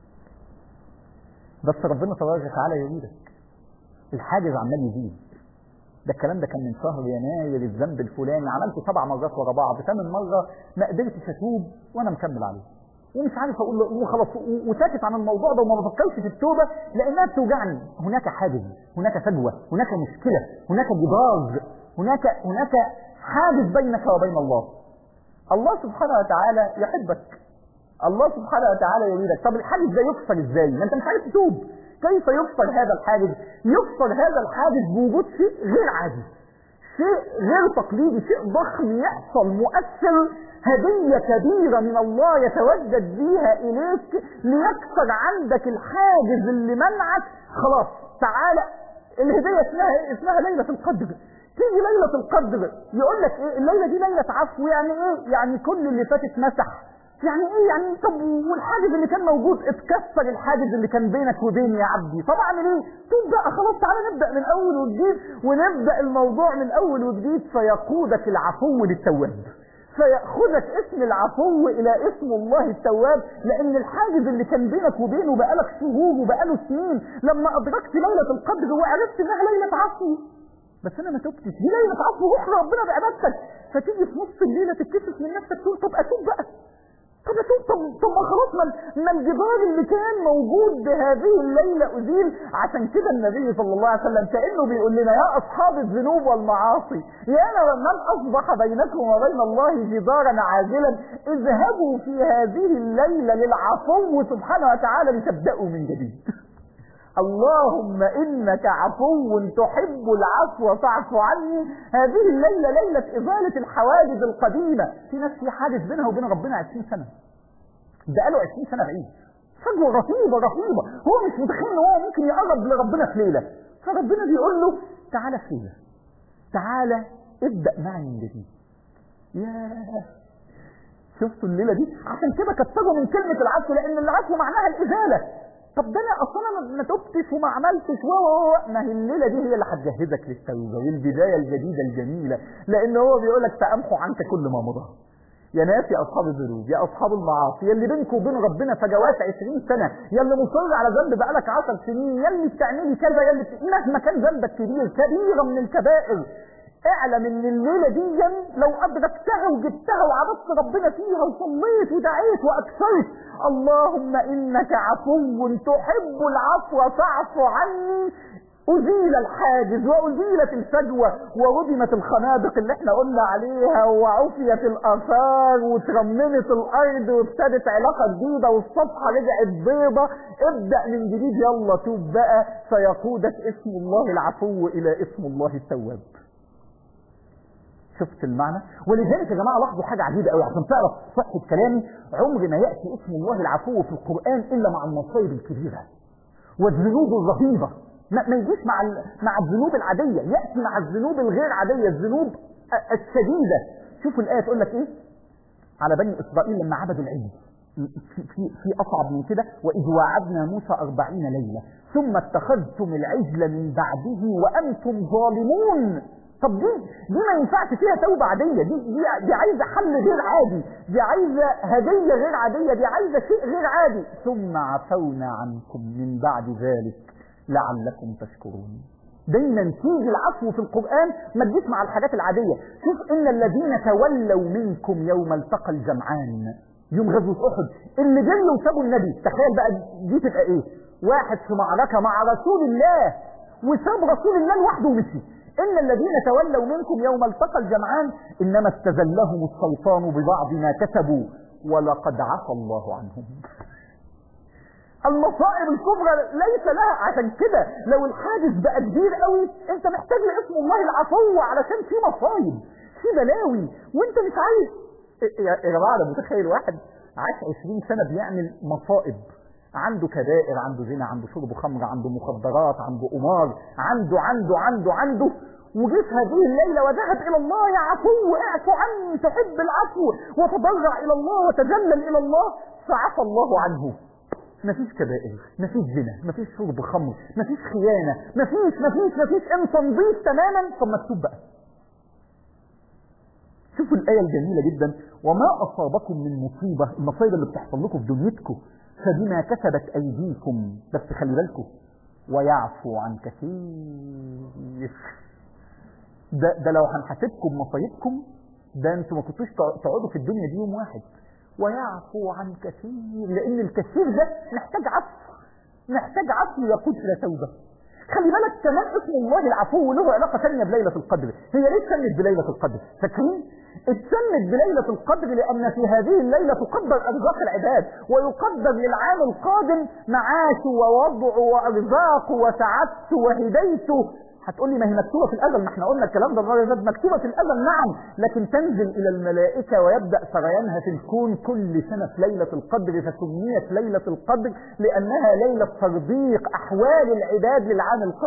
بس ربنا تبارك وتعالى يريدك الحاجز عمال يزيد ده الكلام ده كان من شهر يناير الذنب الفلاني عملته سبع مرات ورا بعض ثمان مره ما قدرتش اتوب وانا مكمل عليه ومش عارف اقول له وخلاص وساكت عن الموضوع ده وما بفكرش في التوبه لانها بتوجعني هناك حاجز هناك فجوه هناك مشكله هناك جدار هناك هناك حاجز بينك وبين الله الله سبحانه وتعالى يحبك الله سبحانه وتعالى يريدك طب الحاجز ده يكسر ازاي ما انت مش عارف تتوب كيف يكسر هذا الحاجز يكسر هذا الحاجز بوجود شيء غير عادي شيء غير تقليدي شيء ضخم يحصل مؤثر هدية كبيرة من الله يتوجد بيها إليك ليكسر عندك الحاجز اللي منعك خلاص تعالى الهدية اسمها ايه؟ اسمها ليلة القدر تيجي ليلة القدر يقول لك ايه الليلة دي ليلة عفو يعني ايه يعني كل اللي فات اتمسح يعني ايه يعني طب والحاجز اللي كان موجود اتكسر الحاجز اللي كان بينك وبيني يا عبدي طب اعمل ايه طب بقى خلاص تعالى نبدا من اول وجديد ونبدا الموضوع من اول وجديد فيقودك العفو للتواب فيأخذك اسم العفو إلى اسم الله التواب لأن الحاجز اللي كان بينك وبينه بقالك شهور وبقاله سنين لما أدركت ليلة القدر وعرفت إنها ليلة عفو بس أنا ما تبتش دي ليلة عفو أخرى ربنا بعبادتك فتيجي في نص الليلة تتكسف من نفسك تقول طب أتوب بقى طب أتوب طب طب ما خلاص ما ما الجدار اللي كان موجود بهذه الليلة أزيل عشان كده النبي صلى الله عليه وسلم كأنه بيقول لنا يا أصحاب الذنوب والمعاصي يا من أصبح بينكم وبين الله جدارا عاجلا اذهبوا في هذه الليلة للعفو سبحانه وتعالى لتبدأوا من جديد اللهم إنك عفو تحب العفو فاعف عني هذه الليلة ليلة إزالة الحواجز القديمة في ناس في حاجز بينها وبين ربنا 20 سنة بقاله 20 سنة بعيد فجوة رهيبة رهيبة هو مش متخيل ان هو ممكن يقرب لربنا في ليلة فربنا بيقول له تعالى في ليلة تعالى ابدأ معي من جديد ياه شفتوا الليلة دي عشان كده كتروا من كلمة العفو لأن العفو معناها الإزالة طب ده انا اصلا انا ما تبتش وما عملتش و ما هي الليله دي هي اللي هتجهزك للتوبه والبدايه الجديده الجميله لان هو بيقول لك سامحو عنك كل ما مضى يا ناس يا اصحاب الذنوب يا اصحاب المعاصي يا اللي بينكم وبين ربنا فجوات 20 سنه يا اللي مصر على ذنب بقالك 10 سنين يا اللي بتعملي كذا يا اللي بت... مهما كان ذنبك كبير كبيره من الكبائر اعلم ان الليلة دي لو ادركتها وجبتها وعبدت ربنا فيها وصليت ودعيت واكثرت اللهم انك عفو تحب العفو فاعف عني أزيل الحاجز وأزيلت الفجوة وردمت الخنادق اللي احنا قلنا عليها وعفيت الآثار وترممت الأرض وابتدت علاقة جديدة والصفحة رجعت بيضة ابدأ من جديد يلا توب بقى فيقودك اسم الله العفو إلى اسم الله التواب شفت المعنى ولذلك يا جماعه لاحظوا حاجه عجيبه قوي عشان تعرف صحه كلامي عمر ما ياتي اسم الله العفو في القران الا مع المصايب الكبيره والذنوب الرهيبه ما, ما يجيش مع مع الذنوب العاديه ياتي مع الذنوب الغير عاديه الذنوب الشديده شوفوا الايه تقول لك ايه على بني اسرائيل لما عبدوا العجل في, في, في أصعب من كده وإذ وعدنا موسى أربعين ليلة ثم اتخذتم العجل من بعده وأنتم ظالمون طب دي دي ما ينفعش فيها توبة عادية دي دي, دي عايزة حل غير عادي دي عايزة هدية غير عادية دي عايزة شيء غير عادي ثم عفونا عنكم من بعد ذلك لعلكم تشكرون دايما تيجي العفو في القرآن ما تجيش مع الحاجات العادية شوف إن الذين تولوا منكم يوم التقى الجمعان يوم غزوة أحد اللي جلوا وسابوا النبي تخيل بقى دي تبقى إيه واحد في معركة مع رسول الله وساب رسول الله لوحده ومشي إن الذين تولوا منكم يوم التقى الجمعان إنما استزلهم الشيطان ببعض ما كسبوا ولقد عفى الله عنهم المصائب الكبرى ليس لها عشان كده لو الحادث بقى كبير قوي انت محتاج لاسم الله العفو علشان في مصايب في بلاوي وانت مش عايز يا جماعه انا متخيل واحد عاش 20 سنه بيعمل مصائب عنده كبائر عنده زنا عنده شرب خمر عنده مخدرات عنده قمار عنده عنده عنده عنده وجه في هذه الليلة وذهب إلى الله يا عفو اعفو عني تحب العفو وتضرع إلى الله وتذلل إلى الله فعفى الله عنه مفيش كبائر مفيش زنا مفيش شرب خمر مفيش خيانة مفيش مفيش مفيش انت نضيف تماما طب ما تتوب بقى شوفوا الآية الجميلة جدا وما أصابكم من مصيبة المصايب اللي بتحصل لكم في دنيتكم فبما كسبت أيديكم بس خلي بالكم ويعفو عن كثير ده, ده لو هنحاسبكم مصايبكم ده انتوا ما كنتوش تقعدوا في الدنيا دي يوم واحد ويعفو عن كثير لان الكثير ده محتاج عفو محتاج عفو يقود الى توبه خلي بالك كمان اسم الله العفو له علاقه ثانيه بليله القدر هي ليه اتسمت بليله القدر فاكرين اتسمت بليله القدر لان في هذه الليله تقدر ارزاق العباد ويقدر للعام القادم معاشه ووضعه وارزاقه وسعادته وهدايته هتقول لي ما هي مكتوبة في الأزل ما احنا قلنا الكلام ده المرة اللي مكتوبة في الأزل نعم لكن تنزل إلى الملائكة ويبدأ سريانها في الكون كل سنة في ليلة القدر فسميت ليلة القدر لأنها ليلة ترضيق أحوال العباد للعام القادم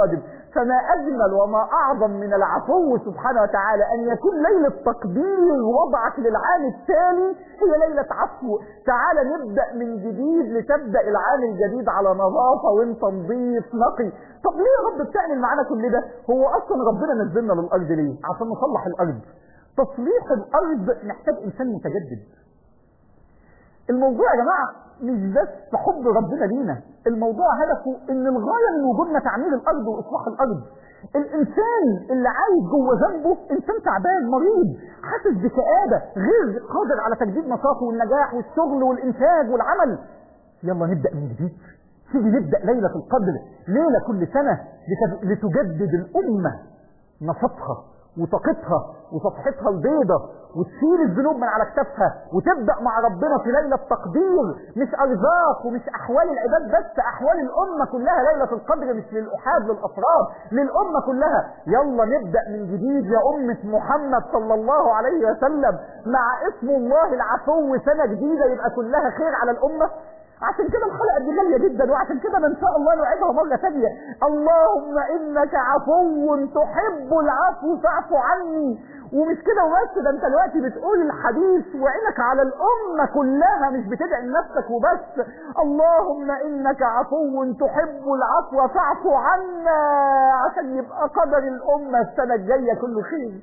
فما أجمل وما أعظم من العفو سبحانه وتعالى أن يكون ليلة تقدير وضعك للعام التالي هي ليلة عفو تعالى نبدأ من جديد لتبدأ العام الجديد على نظافة وانت نظيف نقي طب ليه يا رب بتعمل معانا كل ده هو أصلا ربنا نزلنا للأرض ليه عشان نصلح الأرض تصليح الأرض محتاج إنسان متجدد الموضوع يا جماعة مش بس حب ربنا لينا الموضوع هدفه ان الغاية من وجودنا تعمير الارض واصلاح الارض الانسان اللي عايش جوه ذنبه انسان تعبان مريض حاسس بكآبة غير قادر على تجديد نشاطه والنجاح والشغل والانتاج والعمل يلا نبدأ من جديد تيجي نبدأ ليلة القدر ليلة كل سنة لتجدد الأمة نشاطها وطاقتها وصفحتها البيضة وتشيل الذنوب من على كتافها وتبدأ مع ربنا في ليلة تقدير مش أرزاق ومش أحوال العباد بس أحوال الأمة كلها ليلة القدر مش للأحاد للأفراد للأمة كلها يلا نبدأ من جديد يا أمة محمد صلى الله عليه وسلم مع اسم الله العفو سنة جديدة يبقى كلها خير على الأمة عشان كده الحلقة دي غالية جدا وعشان كده ان شاء الله نعيدها مرة ثانية اللهم انك عفو تحب العفو فاعف عني ومش كده وبس ده انت دلوقتي بتقول الحديث وعينك على الامة كلها مش بتدعي لنفسك وبس اللهم انك عفو تحب العفو فاعف عنا عشان يبقى قدر الامة السنة الجاية كله خير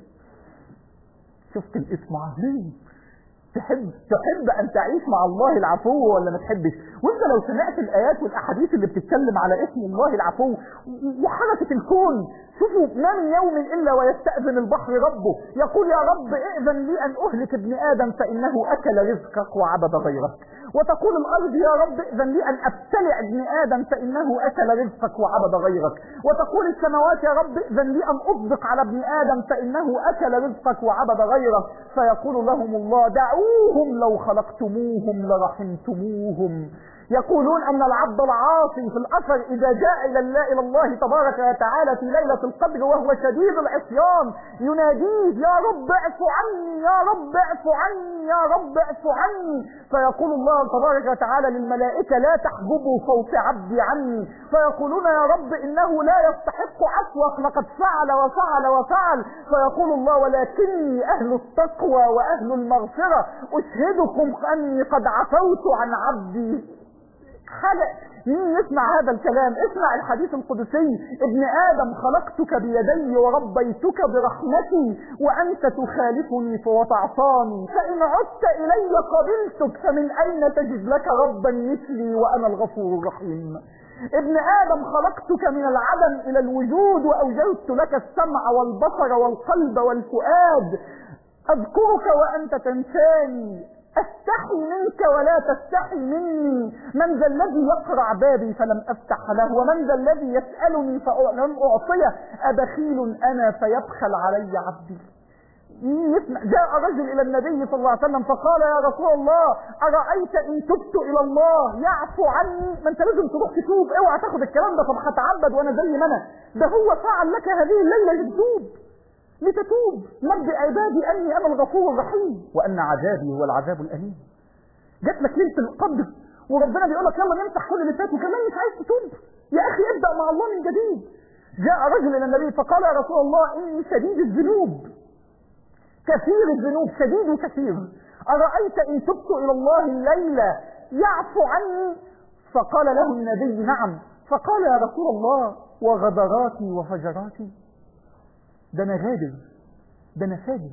شفت الاسم عظيم تحب تحب ان تعيش مع الله العفو ولا ما تحبش وانت لو سمعت الايات والاحاديث اللي بتتكلم على اسم الله العفو وحركة الكون شوفوا ما من يوم الا ويستأذن البحر ربه يقول يا رب ائذن لي ان اهلك ابن ادم فانه اكل رزقك وعبد غيرك وتقول الارض يا رب ائذن لي ان ابتلع ابن ادم فانه اكل رزقك وعبد غيرك وتقول السماوات يا رب ائذن لي ان اطبق على ابن ادم فانه اكل رزقك وعبد غيرك فيقول لهم الله دعوهم لو خلقتموهم لرحمتموهم يقولون أن العبد العاصي في الأثر إذا جاء إلى الله, إلى الله تبارك وتعالى في ليلة القدر وهو شديد العصيان يناديه يا رب اعف عني يا رب اعف عني يا رب اعف عني فيقول الله تبارك وتعالى للملائكة لا تحجبوا صوت عبدي عني فيقولون يا رب إنه لا يستحق عفوك لقد فعل وفعل وفعل فيقول الله ولكني أهل التقوى وأهل المغفرة أشهدكم أني قد عفوت عن عبدي خلق مين يسمع هذا الكلام اسمع الحديث القدسي ابن آدم خلقتك بيدي وربيتك برحمتي وأنت تخالفني وتعصاني فإن عدت إلي قبلتك فمن أين تجد لك ربا مثلي وأنا الغفور الرحيم ابن آدم خلقتك من العدم إلى الوجود وأوجدت لك السمع والبصر والقلب والفؤاد أذكرك وأنت تنساني استحي منك ولا تستحي مني من ذا الذي يقرع بابي فلم افتح له ومن ذا الذي يسألني فلم اعطيه ابخيل انا فيبخل علي عبدي يسمع جاء رجل الى النبي صلى الله عليه وسلم فقال يا رسول الله ارايت ان تبت الى الله يعفو عني ما انت لازم تروح تتوب اوعى تاخد الكلام ده طب هتعبد وانا زي ما انا ده هو فعل لك هذه الليله للتوب لتتوب نبئ عبادي اني انا الغفور الرحيم وان عذابي هو العذاب الاليم جات لك ليله القدر وربنا بيقول لك يلا نمسح كل اللي فات وكمان مش عايز تتوب يا اخي ابدا مع الله من جديد جاء رجل الى النبي فقال يا رسول الله اني شديد الذنوب كثير الذنوب شديد وكثير ارايت ان تبت الى الله الليله يعفو عني فقال له النبي نعم فقال يا رسول الله وغدراتي وفجراتي ده انا غادر ده انا فاجر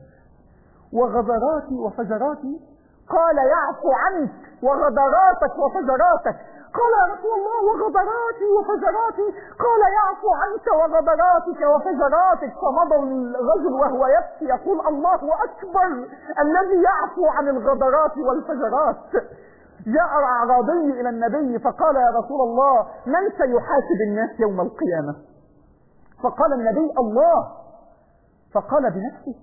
وغدراتي وفجراتي قال يعفو عنك وغدراتك وفجراتك قال يا رسول الله وغدراتي وفجراتي قال يعفو عنك وغدراتك وفجراتك فمضى الرجل وهو يبكي يقول الله اكبر الذي يعفو عن الغدرات والفجرات جاء اعرابي الى النبي فقال يا رسول الله من سيحاسب الناس يوم القيامه فقال النبي الله فقال بنفسه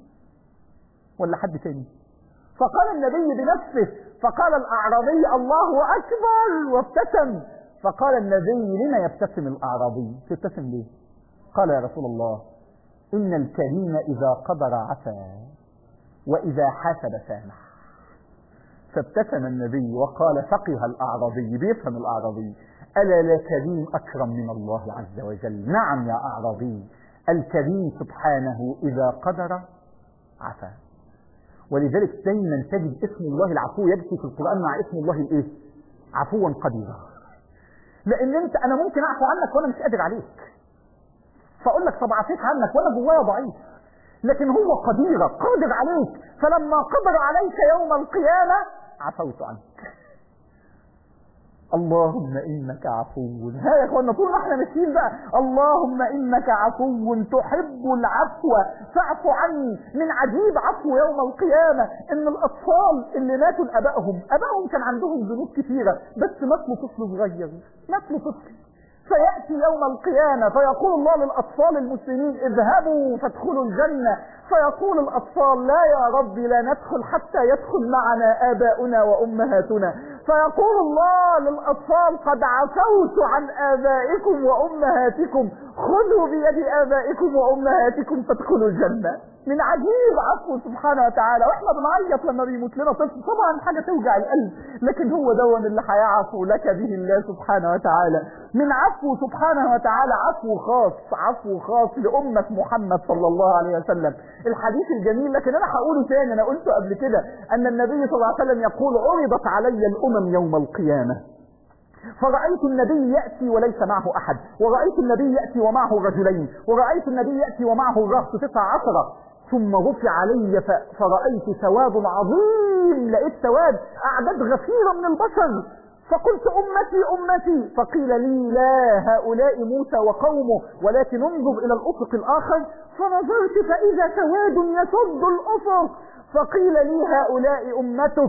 ولا حد تاني فقال النبي بنفسه فقال الأعرابي الله أكبر وابتسم فقال النبي لما يبتسم الأعرابي تبتسم ليه قال يا رسول الله إن الكريم إذا قدر عفا وإذا حاسب سامح فابتسم النبي وقال فقه الأعرابي بيفهم الأعرابي ألا لا كريم أكرم من الله عز وجل نعم يا أعرابي الكريم سبحانه إذا قدر عفا ولذلك دايما تجد اسم الله العفو يأتي في القرآن مع اسم الله الايه عفوا قديرا لان انت انا ممكن اعفو عنك وانا مش قادر عليك فاقول لك طب عفيت عنك وانا جوايا ضعيف لكن هو قدير قادر عليك فلما قدر عليك يوم القيامة عفوت عنك اللهم انك عفو ها يا اخوانا طول ما احنا ماشيين بقى اللهم انك عفو تحب العفو فاعف عني من عجيب عفو يوم القيامة ان الاطفال اللي ماتوا لابائهم ابائهم كان عندهم ذنوب كثيرة بس ماتوا طفل صغير ماتوا طفل فيأتي يوم القيامة فيقول الله للأطفال المسلمين اذهبوا فادخلوا الجنة فيقول الأطفال لا يا رب لا ندخل حتى يدخل معنا آباؤنا وأمهاتنا فيقول الله للأطفال قد عفوت عن آبائكم وأمهاتكم خذوا بيد آبائكم وأمهاتكم فادخلوا الجنة من عجيب عفو سبحانه وتعالى واحنا بنعيط لما بيموت لنا طفل طبعا حاجة توجع القلب لكن هو دون اللي هيعفو لك به الله سبحانه وتعالى من عفو سبحانه وتعالى عفو خاص عفو خاص لأمة محمد صلى الله عليه وسلم الحديث الجميل لكن انا هقوله تاني انا قلته قبل كده ان النبي صلى الله عليه وسلم يقول عرضت علي الامم يوم القيامة فرأيت النبي يأتي وليس معه أحد ورأيت النبي يأتي ومعه رجلين ورأيت النبي يأتي ومعه الرهط تسع عشرة ثم رفع علي فرأيت سواد عظيم لقيت سواد أعداد غفيرة من البشر فقلت أمتي أمتي فقيل لي لا هؤلاء موسى وقومه ولكن انظر إلى الأفق الآخر فنظرت فإذا سواد يسد الأفق فقيل لي هؤلاء أمتك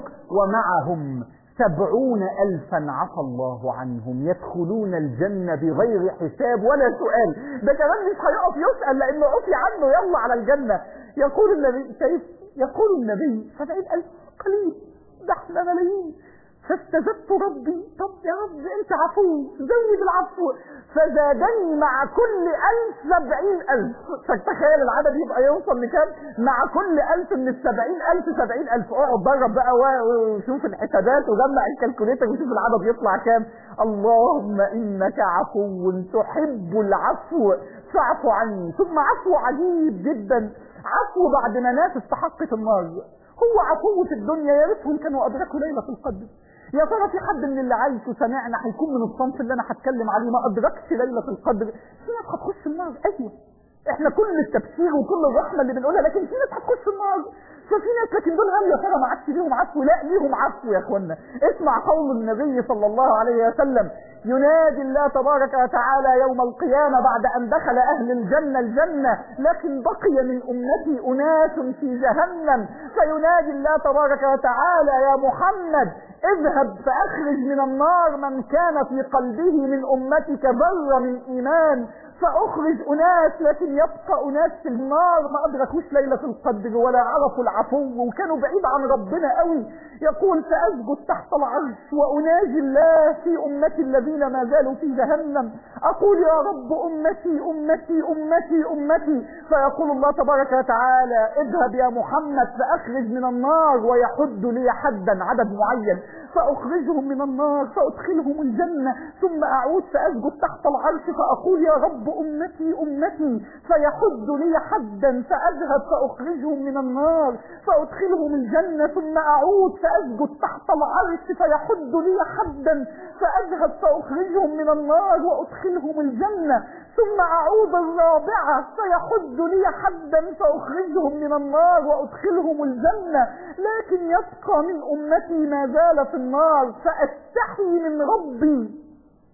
ومعهم سبعون ألفا عفى الله عنهم يدخلون الجنة بغير حساب ولا سؤال ده كمان مش هيقف يسأل لأنه عفي عنه يلا على الجنة يقول النبي شايف يقول النبي سبعين ألف قليل ده احنا ملايين فاستزدت ربي طب يا رب انت عفو زود العفو فزادني مع كل ألف سبعين ألف تخيل العدد يبقى يوصل لكام مع كل ألف من السبعين ألف سبعين ألف اقعد درب بقى وشوف الحسابات وجمع الكالكوليتر وشوف العدد يطلع كام اللهم إنك عفو تحب العفو فاعف عني ثم عفو عجيب جدا عفو بعد ما ناس استحقت النار هو عفو في الدنيا يا ريتهم كانوا أدركوا ليلة القدر يا ترى في حد من اللي عايش وسمعنا هيكون من الصنف اللي انا هتكلم عليه ما ادركش ليله القدر في ناس هتخش النار ايوه احنا كل التبشير وكل الرحمه اللي بنقولها لكن في ناس هتخش النار ففي ناس لكن دول هم يا ترى ما عادش ليهم عفو لا ليهم عفو يا اخوانا اسمع قول النبي صلى الله عليه وسلم ينادي الله تبارك وتعالى يوم القيامة بعد أن دخل أهل الجنة الجنة لكن بقي من أمتي أناس في جهنم فينادي الله تبارك وتعالى يا محمد اذهب فأخرج من النار من كان في قلبه من أمتك بر من إيمان فأخرج أناس لكن يبقى أناس في النار ما أدركوش ليلة القدر ولا عرفوا العفو وكانوا بعيد عن ربنا قوي يقول سأسجد تحت العرش وأناجي الله في أمتي الذين ما زالوا في جهنم أقول يا رب أمتي أمتي أمتي أمتي فيقول الله تبارك وتعالى اذهب يا محمد فأخرج من النار ويحد لي حدا عدد معين فأخرجهم من النار فأدخلهم الجنة ثم أعود فأسجد تحت العرش فأقول يا رب أمتي أمتي فيحد لي حدا فأذهب فأخرجهم من النار فأدخلهم الجنة ثم أعود فأسجد تحت العرش فيحد لي حدا فأذهب فأخرجهم من النار وأدخلهم الجنة ثم أعود الرابعة فيحد لي حدا فأخرجهم من النار وأدخلهم الجنة لكن يبقى من أمتي ما زال في النار فأستحي من ربي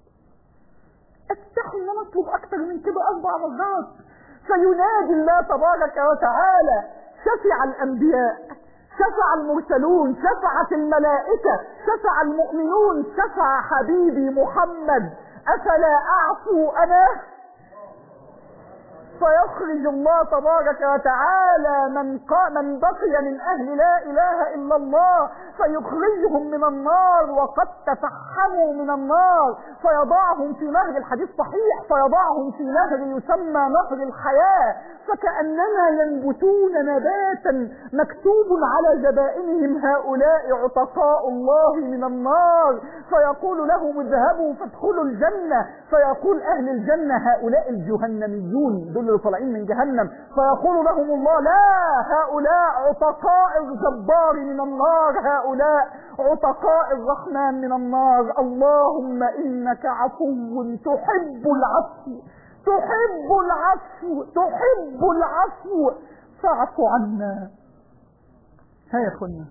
أستحي أن أنا أطلب أكثر من كده أربع مرات فينادي الله تبارك وتعالى شفع الأنبياء شفع المرسلون شفعت الملائكة شفع المؤمنون شفع حبيبي محمد أفلا أعفو أنا فيخرج الله تبارك وتعالى من, قا من بقي من أهل لا إله إلا الله فيخرجهم من النار وقد تفحموا من النار فيضعهم في نهر الحديث صحيح فيضعهم في نهر يسمى نهر الحياة فكأنما ينبتون نباتا مكتوب على جبائنهم هؤلاء عتقاء الله من النار فيقول لهم اذهبوا فادخلوا الجنة فيقول أهل الجنة هؤلاء الجهنميون دول اللي طالعين من جهنم فيقول لهم الله لا هؤلاء عتقاء الجبار من النار هؤلاء عتقاء الرحمن من النار اللهم إنك عفو تحب العفو تحب العفو تحب العفو فاعف عنا ها يا اخوانا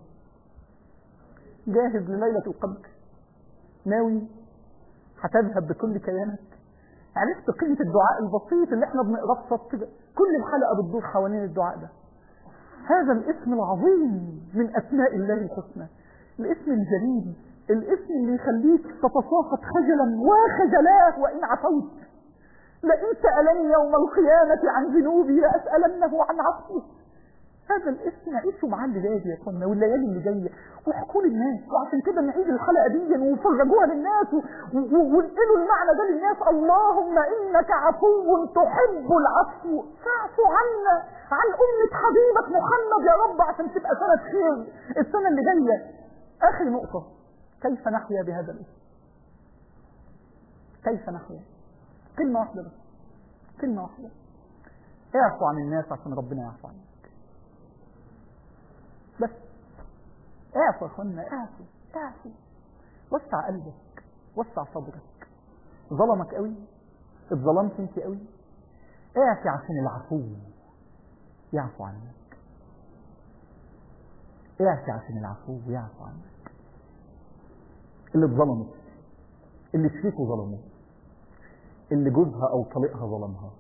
جاهز لليلة القدر ناوي هتذهب بكل كيانك عرفت قيمة الدعاء البسيط اللي احنا بنقراه في صف كده كل الحلقة بتدور حوالين الدعاء ده هذا الاسم العظيم من اسماء الله الحسنى الاسم الجليل الاسم اللي يخليك تتساقط خجلا وخجلاه وان عفوت لئن سألني يوم القيامة عن ذنوبي لأسألنه عن عفوه هذا الاسم عيشوا معاه الليالي يا اخوانا والليالي اللي جايه واحكوا للناس وعشان كده نعيد الحلقه دي وفرجوها للناس وانقلوا المعنى ده للناس اللهم انك عفو تحب العفو فاعف عنا عن امه حبيبك محمد يا رب عشان تبقى سنه خير السنه اللي جايه اخر نقطه كيف نحيا بهذا الاسم كيف نحيا كلمه واحده بس كلمه واحده اعفو عن الناس عشان ربنا يعفو عنك بس اعفو يا اخوانا اعفو اعفو وسع قلبك وسع صدرك ظلمك قوي اتظلمت انت قوي اعفي عشان العفو يعفو عنك اعفي عشان العفو يعفو عنك اللي اتظلمت اللي شريكه ظلمه اللي جوزها او طليقها ظلمها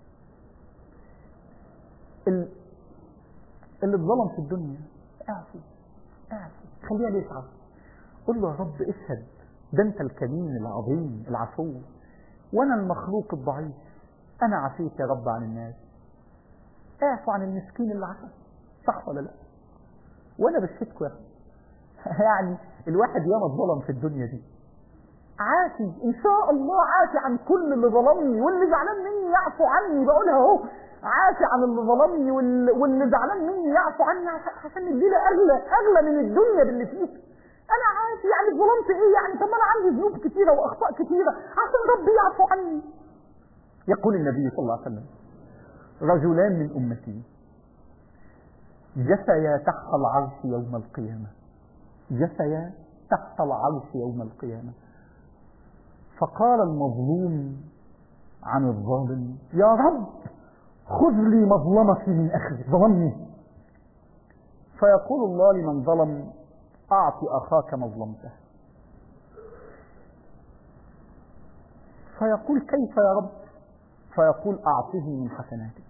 اللي اتظلم في الدنيا اعفو اعفو خليها ليه تعفو قل له يا رب اشهد ده انت الكريم العظيم العفو وانا المخلوق الضعيف انا عفيت يا رب عن الناس اعفو عن المسكين اللي عفى صح ولا لا وانا بشهدكم يا يعني الواحد ياما اتظلم في الدنيا دي عافي ان شاء الله عافي عن كل اللي ظلمني واللي زعلان مني يعفو عني بقولها اهو عافي عن اللي ظلمني واللي زعلان مني يعفو عني عشان الليله اغلى اغلى من الدنيا باللي فيها انا عافي يعني ظلمت ايه يعني طب انا عندي ذنوب كثيره واخطاء كثيره عشان ربي يعفو عني يقول النبي صلى الله عليه وسلم رجلان من امتي جثيا تحت العرش يوم القيامه جثيا تحت العرش يوم القيامه فقال المظلوم عن الظالم يا رب خذ لي مظلمتي من أخي ظلمني فيقول الله لمن ظلم أعط أخاك مظلمته فيقول كيف يا رب فيقول أعطه من حسناتك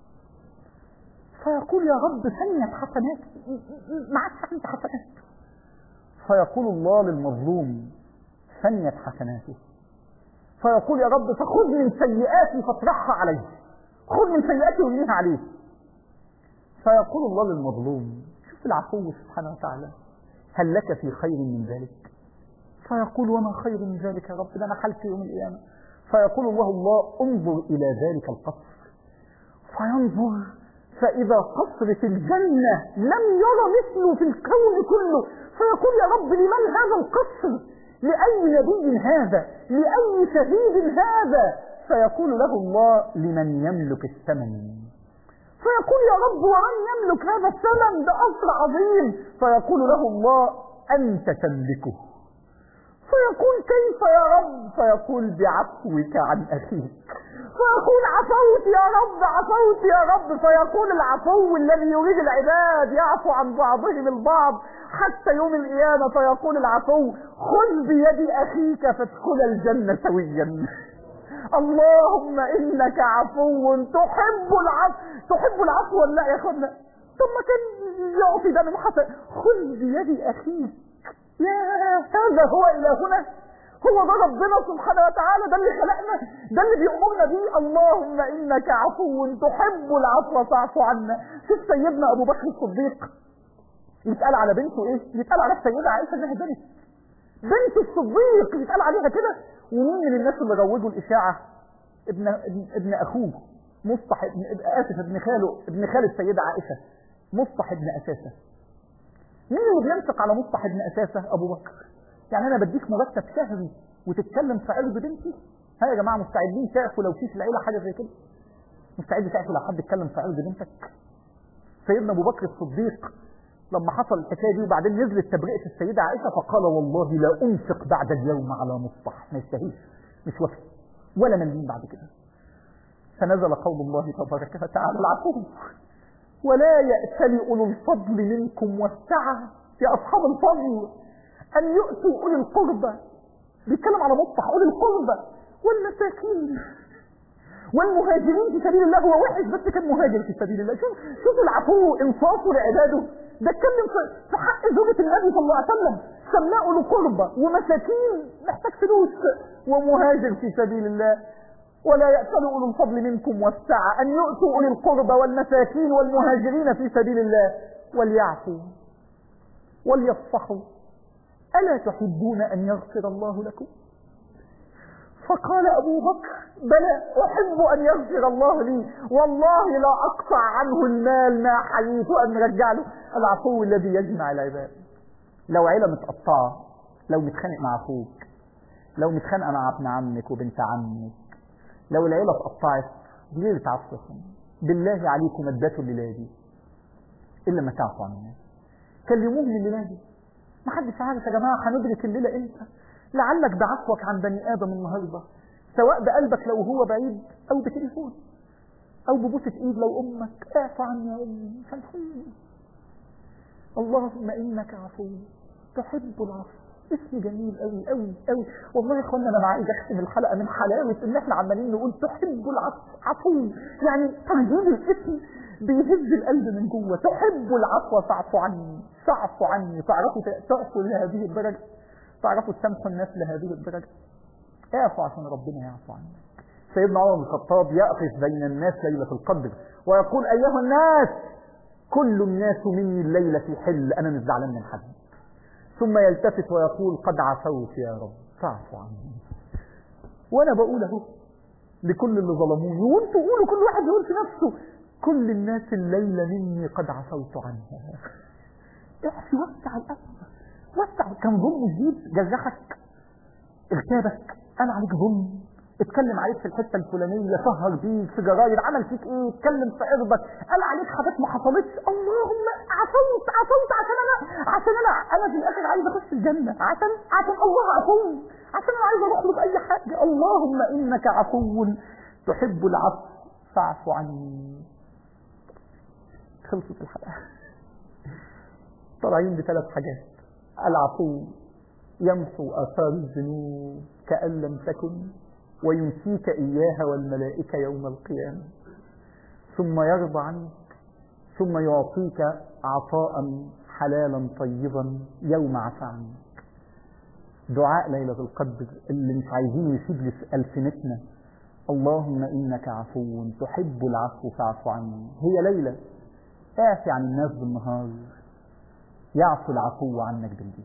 فيقول يا رب ثنيت حسناتي معك أنت حسنات فيقول الله للمظلوم ثنيت حسناته فيقول يا رب فخذ من سيئاتي فاطرحها عليه خذ من سيئاتي وارميها عليه فيقول الله للمظلوم شوف العفو سبحانه وتعالى هل لك في خير من ذلك فيقول وما خير من ذلك يا رب ده انا حالتي يوم القيامه فيقول الله الله انظر الى ذلك القصر فينظر فاذا قصر في الجنه لم يرى مثله في الكون كله فيقول يا رب لمن هذا القصر لأي نبي هذا لأي شهيد هذا فيقول له الله لمن يملك الثمن فيقول يا رب ومن يملك هذا الثمن ده أصل عظيم فيقول له الله أنت تملكه فيقول كيف يا رب فيقول بعفوك عن أخيك فيقول عفوت يا رب عفوت يا رب فيقول العفو الذي يريد العباد يعفو عن بعضهم البعض حتى يوم القيامة فيقول العفو خذ بيد أخيك فادخل الجنة سويا اللهم إنك عفو تحب العفو تحب العفو ولا لا يا أخوانا ثم كان يعطي ده من حسن خذ بيد أخيك يا هذا هو إلهنا هو ده ربنا سبحانه وتعالى ده اللي خلقنا ده اللي بيأمرنا بيه اللهم إنك عفو تحب العفو فاعف عنا شوف سيدنا أبو بكر الصديق يتقال على بنته إيه؟ يتقال على السيدة عائشة إنها بنت بنت الصديق يتقال عليها كده ومين من الناس اللي روجوا الإشاعة ابن ابن, ابن أخوه مصطح ابن آسف ابن خاله ابن خال السيدة عائشة مصطح ابن أساسة مين اللي بينفق على مصطح ابن أساسة أبو بكر يعني أنا بديك مرتب شهري وتتكلم في عرض بنتي ها يا جماعة مستعدين تعرفوا لو في في العيلة حاجة زي كده مستعد تعرفوا لو حد اتكلم في عرض بنتك سيدنا أبو بكر الصديق لما حصل الحكاية دي وبعدين نزلت تبرئة السيدة عائشة فقال والله لا أنفق بعد اليوم على مصطح ما يستاهلش مش وفي ولا مليم بعد كده فنزل قول الله تبارك وتعالى العفو ولا يأتل أولو الفضل منكم والسعة يا أصحاب الفضل أن يؤتوا أولي القربى بيتكلم على مصطح أولي القربى والمساكين والمهاجرين في سبيل الله هو وحش بس كان مهاجر في سبيل الله شوف شوفوا العفو انصافه لعباده ده اتكلم في حق زوجة النبي صلى الله عليه وسلم سماه له قربة ومساكين محتاج فلوس ومهاجر في سبيل الله ولا يأكل أولو الفضل منكم والسعة أن يؤتوا أولي القربى والمساكين والمهاجرين في سبيل الله وليعفوا وليصفحوا ألا تحبون أن يغفر الله لكم فقال أبو بكر بلى أحب أن يغفر الله لي والله لا أقطع عنه المال ما حييت أن نرجع له العفو الذي يجمع العباد لو عيلة متقطعة لو متخانق مع أخوك لو متخانقة مع ابن عمك وبنت عمك لو العيلة اتقطعت ليه بتعصفهم بالله عليكم ادته الليلة دي إلا ما تعفوا عن الناس كلموهم الليلة دي ما حدش عارف يا جماعة هندرك الليلة امتى لعلك بعفوك عن بني آدم النهاردة سواء بقلبك لو هو بعيد أو بتليفون أو ببوسة إيد لو أمك اعفى عني يا أمي سامحيني اللهم إنك عفو تحب العفو اسم جميل قوي قوي قوي والله يا اخوانا انا عايز اختم الحلقه من حلاوه ان احنا عمالين نقول تحب العفو عفو يعني تمجيد الاسم بيهز القلب من جوه تحب العفو فاعف عني فاعف عني تعرفوا تعفوا لهذه الدرجه تعرفوا تسامحوا الناس لهذه الدرجه اعفوا عشان ربنا يعفو عنك سيدنا عمر بن الخطاب يقف بين الناس ليله القدر ويقول ايها الناس كل الناس مني الليله في حل انا مش زعلان من حد ثم يلتفت ويقول قد عفوت يا رب فاعف عني وانا بقول اهو لكل اللي ظلموني وانتوا قولوا كل واحد يقول في نفسه كل الناس الليلة مني قد عفوت عنها احفي وسع الأمر وسع كان ظلم جديد جرحك اغتابك قال عليك ظلم اتكلم عليك في الحته الفلانيه سهر بيك في جرايد عمل فيك ايه اتكلم في عرضك قال عليك حاجات ما حصلتش اللهم عفوت عفوت عشان انا عشان انا انا في الاخر عايز اخش الجنه عشان عشان الله عفو عشان انا عايز اخلق اي حاجه اللهم انك عفو تحب العفو فاعف عني خلصت الحلقه طالعين بثلاث حاجات العفو يمحو اثار الذنوب كان لم تكن وينسيك إياها والملائكة يوم القيامة ثم يرضى عنك ثم يعطيك عطاء حلالا طيبا يوم عفى عنك دعاء ليلة القدر اللي مش عايزين يسيب ألسنتنا اللهم إنك عفو تحب العفو فاعف عني هي ليلة اعفي عن الناس بالنهار يعفو العفو عنك بالليل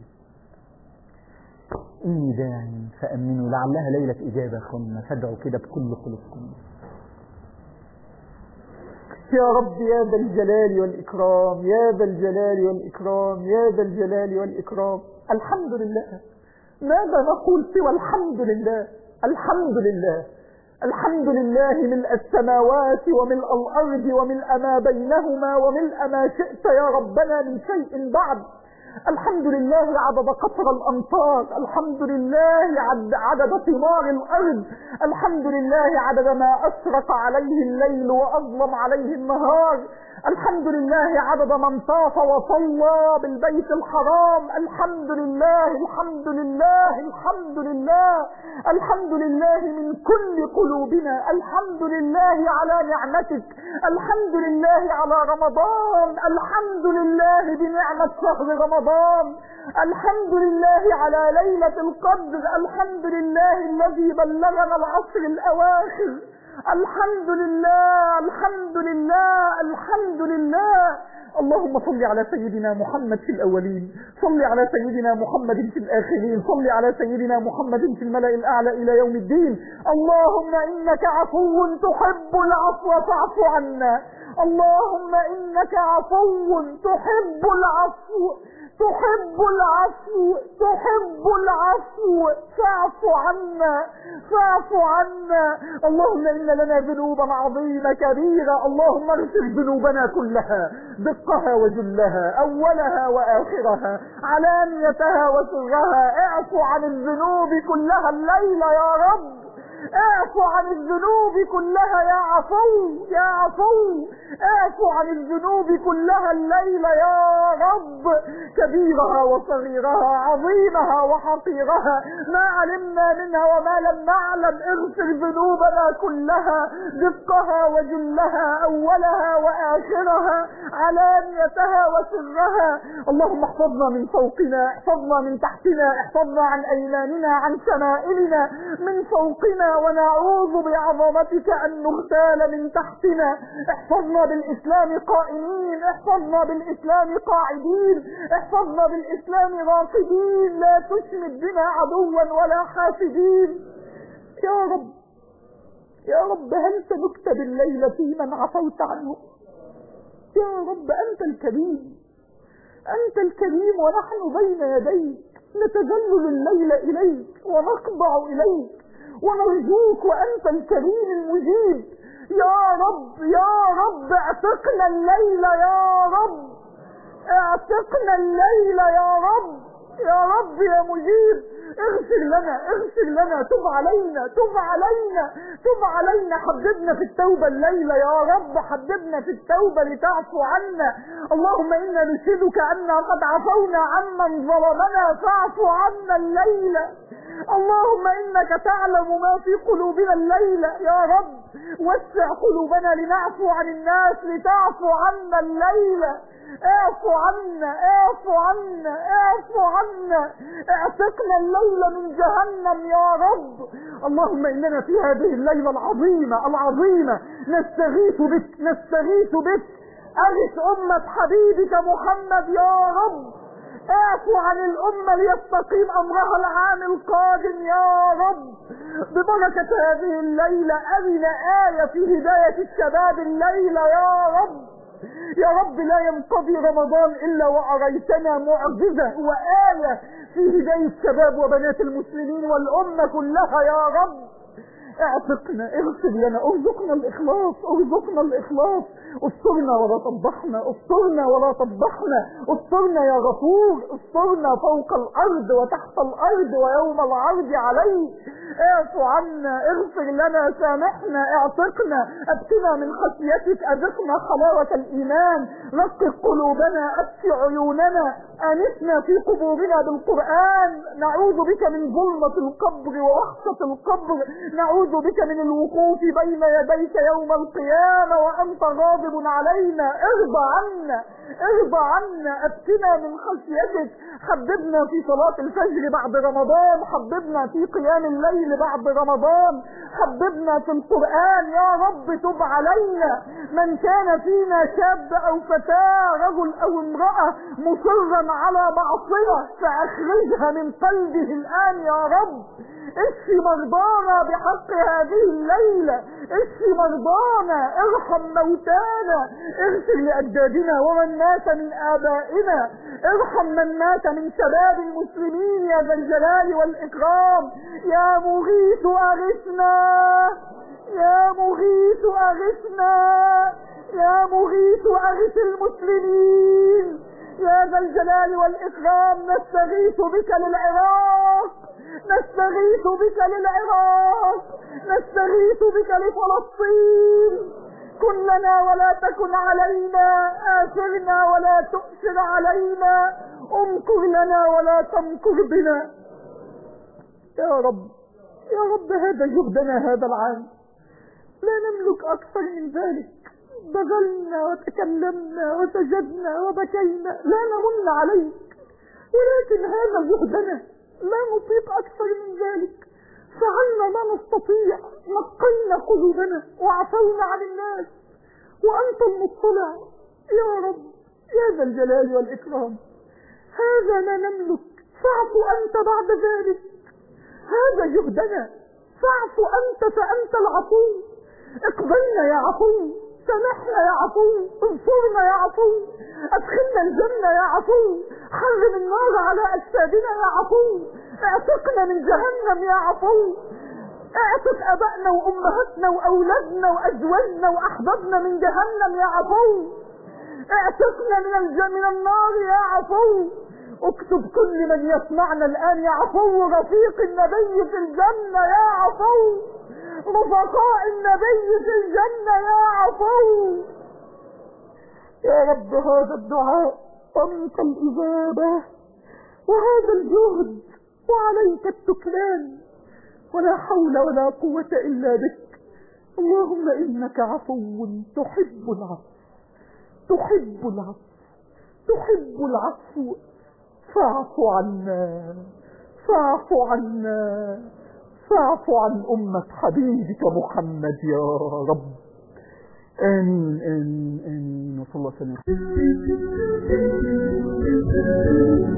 إني داع فأمنوا لعلها ليلة إجابة خلنا فادعوا كده بكل خلقكم يا رب يا ذا الجلال والإكرام يا ذا الجلال والإكرام يا ذا الجلال والإكرام الحمد لله ماذا نقول سوى الحمد لله الحمد لله الحمد لله ملء السماوات وملء الأرض وملء ما بينهما وملء ما شئت يا ربنا من شيء بعد الحمد لله عدد قطر الأمطار الحمد لله عدد ثمار الأرض الحمد لله عدد ما أشرق عليه الليل وأظلم عليه النهار الحمد لله عدد من طاف وصلى بالبيت الحرام الحمد لله الحمد لله الحمد لله الحمد لله من كل قلوبنا الحمد لله على نعمتك الحمد لله على رمضان الحمد لله بنعمة شهر رمضان الحمد لله على ليلة القدر الحمد لله الذي بلغنا العصر الأواخر الحمد لله الحمد لله الحمد لله اللهم صل على سيدنا محمد في الأولين صل على سيدنا محمد في الآخرين صل على سيدنا محمد في الملأ الأعلى إلى يوم الدين اللهم إنك عفو تحب العفو فاعف عنا اللهم إنك عفو تحب العفو تحب العفو تحب العفو فاعف عنا فاعف عنا اللهم إن لنا ذنوبا عظيمة كبيرة اللهم اغفر ذنوبنا كلها دقها وجلها أولها وآخرها علانيتها وسرها اعف عن الذنوب كلها الليلة يا رب اعفو عن الذنوب كلها يا عفو يا عفو اعفو عن الذنوب كلها الليلة يا رب كبيرها وصغيرها عظيمها وحقيرها ما علمنا منها وما لم نعلم اغفر ذنوبنا كلها دقها وجلها اولها واخرها علانيتها وسرها اللهم احفظنا من فوقنا احفظنا من تحتنا احفظنا عن ايماننا عن شمائلنا من فوقنا ونعوذ بعظمتك ان نغتال من تحتنا احفظنا بالاسلام قائمين احفظنا بالاسلام قاعدين احفظنا بالاسلام راقدين لا تشمت بنا عدوا ولا حاسدين يا رب يا رب هل سنكتب الليل في من عفوت عنه يا رب انت الكريم انت الكريم ونحن بين يديك نتذلل الليل اليك ونخضع اليك ونرجوك وانت الكريم المجيب يا رب يا رب اعتقنا الليل يا رب اعتقنا الليل يا رب يا رب يا مجيب اغفر لنا اغفر لنا تب علينا تب علينا تب علينا حببنا في التوبة الليلة يا رب حببنا في التوبة لتعفو عنا اللهم انا نشهدك انا قد عفونا عمن ظلمنا فاعفو عنا الليلة اللهم انك تعلم ما في قلوبنا الليلة يا رب وسع قلوبنا لنعفو عن الناس لتعفو عنا الليلة اعفو عنا اعفو عنا اعفو عنا اعتقنا الليل من جهنم يا رب اللهم اننا في هذه الليلة العظيمة العظيمة نستغيث بك نستغيث بك اغث امة حبيبك محمد يا رب اعفو عن الامة ليستقيم امرها العام القادم يا رب ببركة هذه الليلة ارنا آية في هداية الشباب الليلة يا رب يا رب لا ينقضي رمضان الا واريتنا معجزة وآية في هداية الشباب وبنات المسلمين والامة كلها يا رب اعتقنا اغفر لنا ارزقنا الاخلاص ارزقنا الاخلاص استرنا ولا تفضحنا استرنا ولا تفضحنا استرنا يا غفور استرنا فوق الارض وتحت الارض ويوم العرض عليك اعفو عنا اغفر لنا سامحنا اعتقنا ابكنا من خشيتك اذقنا حلاوة الايمان نقق قلوبنا ابكي عيوننا انسنا في قبورنا بالقرآن نعوذ بك من ظلمة القبر ووحشة القبر نعوذ بك من الوقوف بين يديك يوم القيامة وانت غاضب علينا ارضى عنا ارضى عنا ابكنا من خشيتك حببنا في صلاة الفجر بعد رمضان حببنا في قيام الليل بعد رمضان حببنا في القرآن يا رب تب علينا من كان فينا شاب او فتاة رجل او امرأة مصرا على معصية فاخرجها من قلبه الان يا رب اشفي مرضانا بحق هذه الليلة اشفي مرضانا ارحم موتانا اغفر لأجدادنا ومن مات من آبائنا ارحم من مات من شباب المسلمين يا ذا الجلال والإكرام يا مغيث أغثنا يا مغيث أغثنا يا مغيث أغث المسلمين يا ذا الجلال والإكرام نستغيث بك للعراق نستغيث بك للعراق نستغيث بك لفلسطين كن لنا ولا تكن علينا آثرنا ولا تؤثر علينا امكر لنا ولا تمكر بنا يا رب يا رب هذا جهدنا هذا العام لا نملك أكثر من ذلك بذلنا وتكلمنا وسجدنا وبكينا لا نمن عليك ولكن هذا جهدنا لا نطيق أكثر من ذلك فعلنا ما نستطيع نقينا قلوبنا وعفونا عن الناس وأنت المطلع يا رب يا ذا الجلال والإكرام هذا ما نملك فاعف أنت بعد ذلك هذا جهدنا فاعف أنت فأنت العفو اقبلنا يا عفو سامحنا يا عفو انصرنا يا عفو ادخلنا الجنة يا عفو حرم النار على اجسادنا يا عفو اعتقنا من جهنم يا عفو اعتق ابائنا وامهاتنا واولادنا وازواجنا واحبابنا من جهنم يا عفو اعتقنا من الج... من النار يا عفو اكتب كل من يسمعنا الان يا عفو رفيق النبي في الجنة يا عفو رفقاء النبي في الجنة يا عفو يا رب هذا الدعاء ومنك الإجابة وهذا الجهد وعليك التكلان ولا حول ولا قوة إلا بك اللهم إنك عفو تحب العفو تحب العفو تحب العفو فاعف عنا فاعف عنا فاعف عن أمة حبيبك محمد يا رب آمين آمين آمين وصلى الله وسلم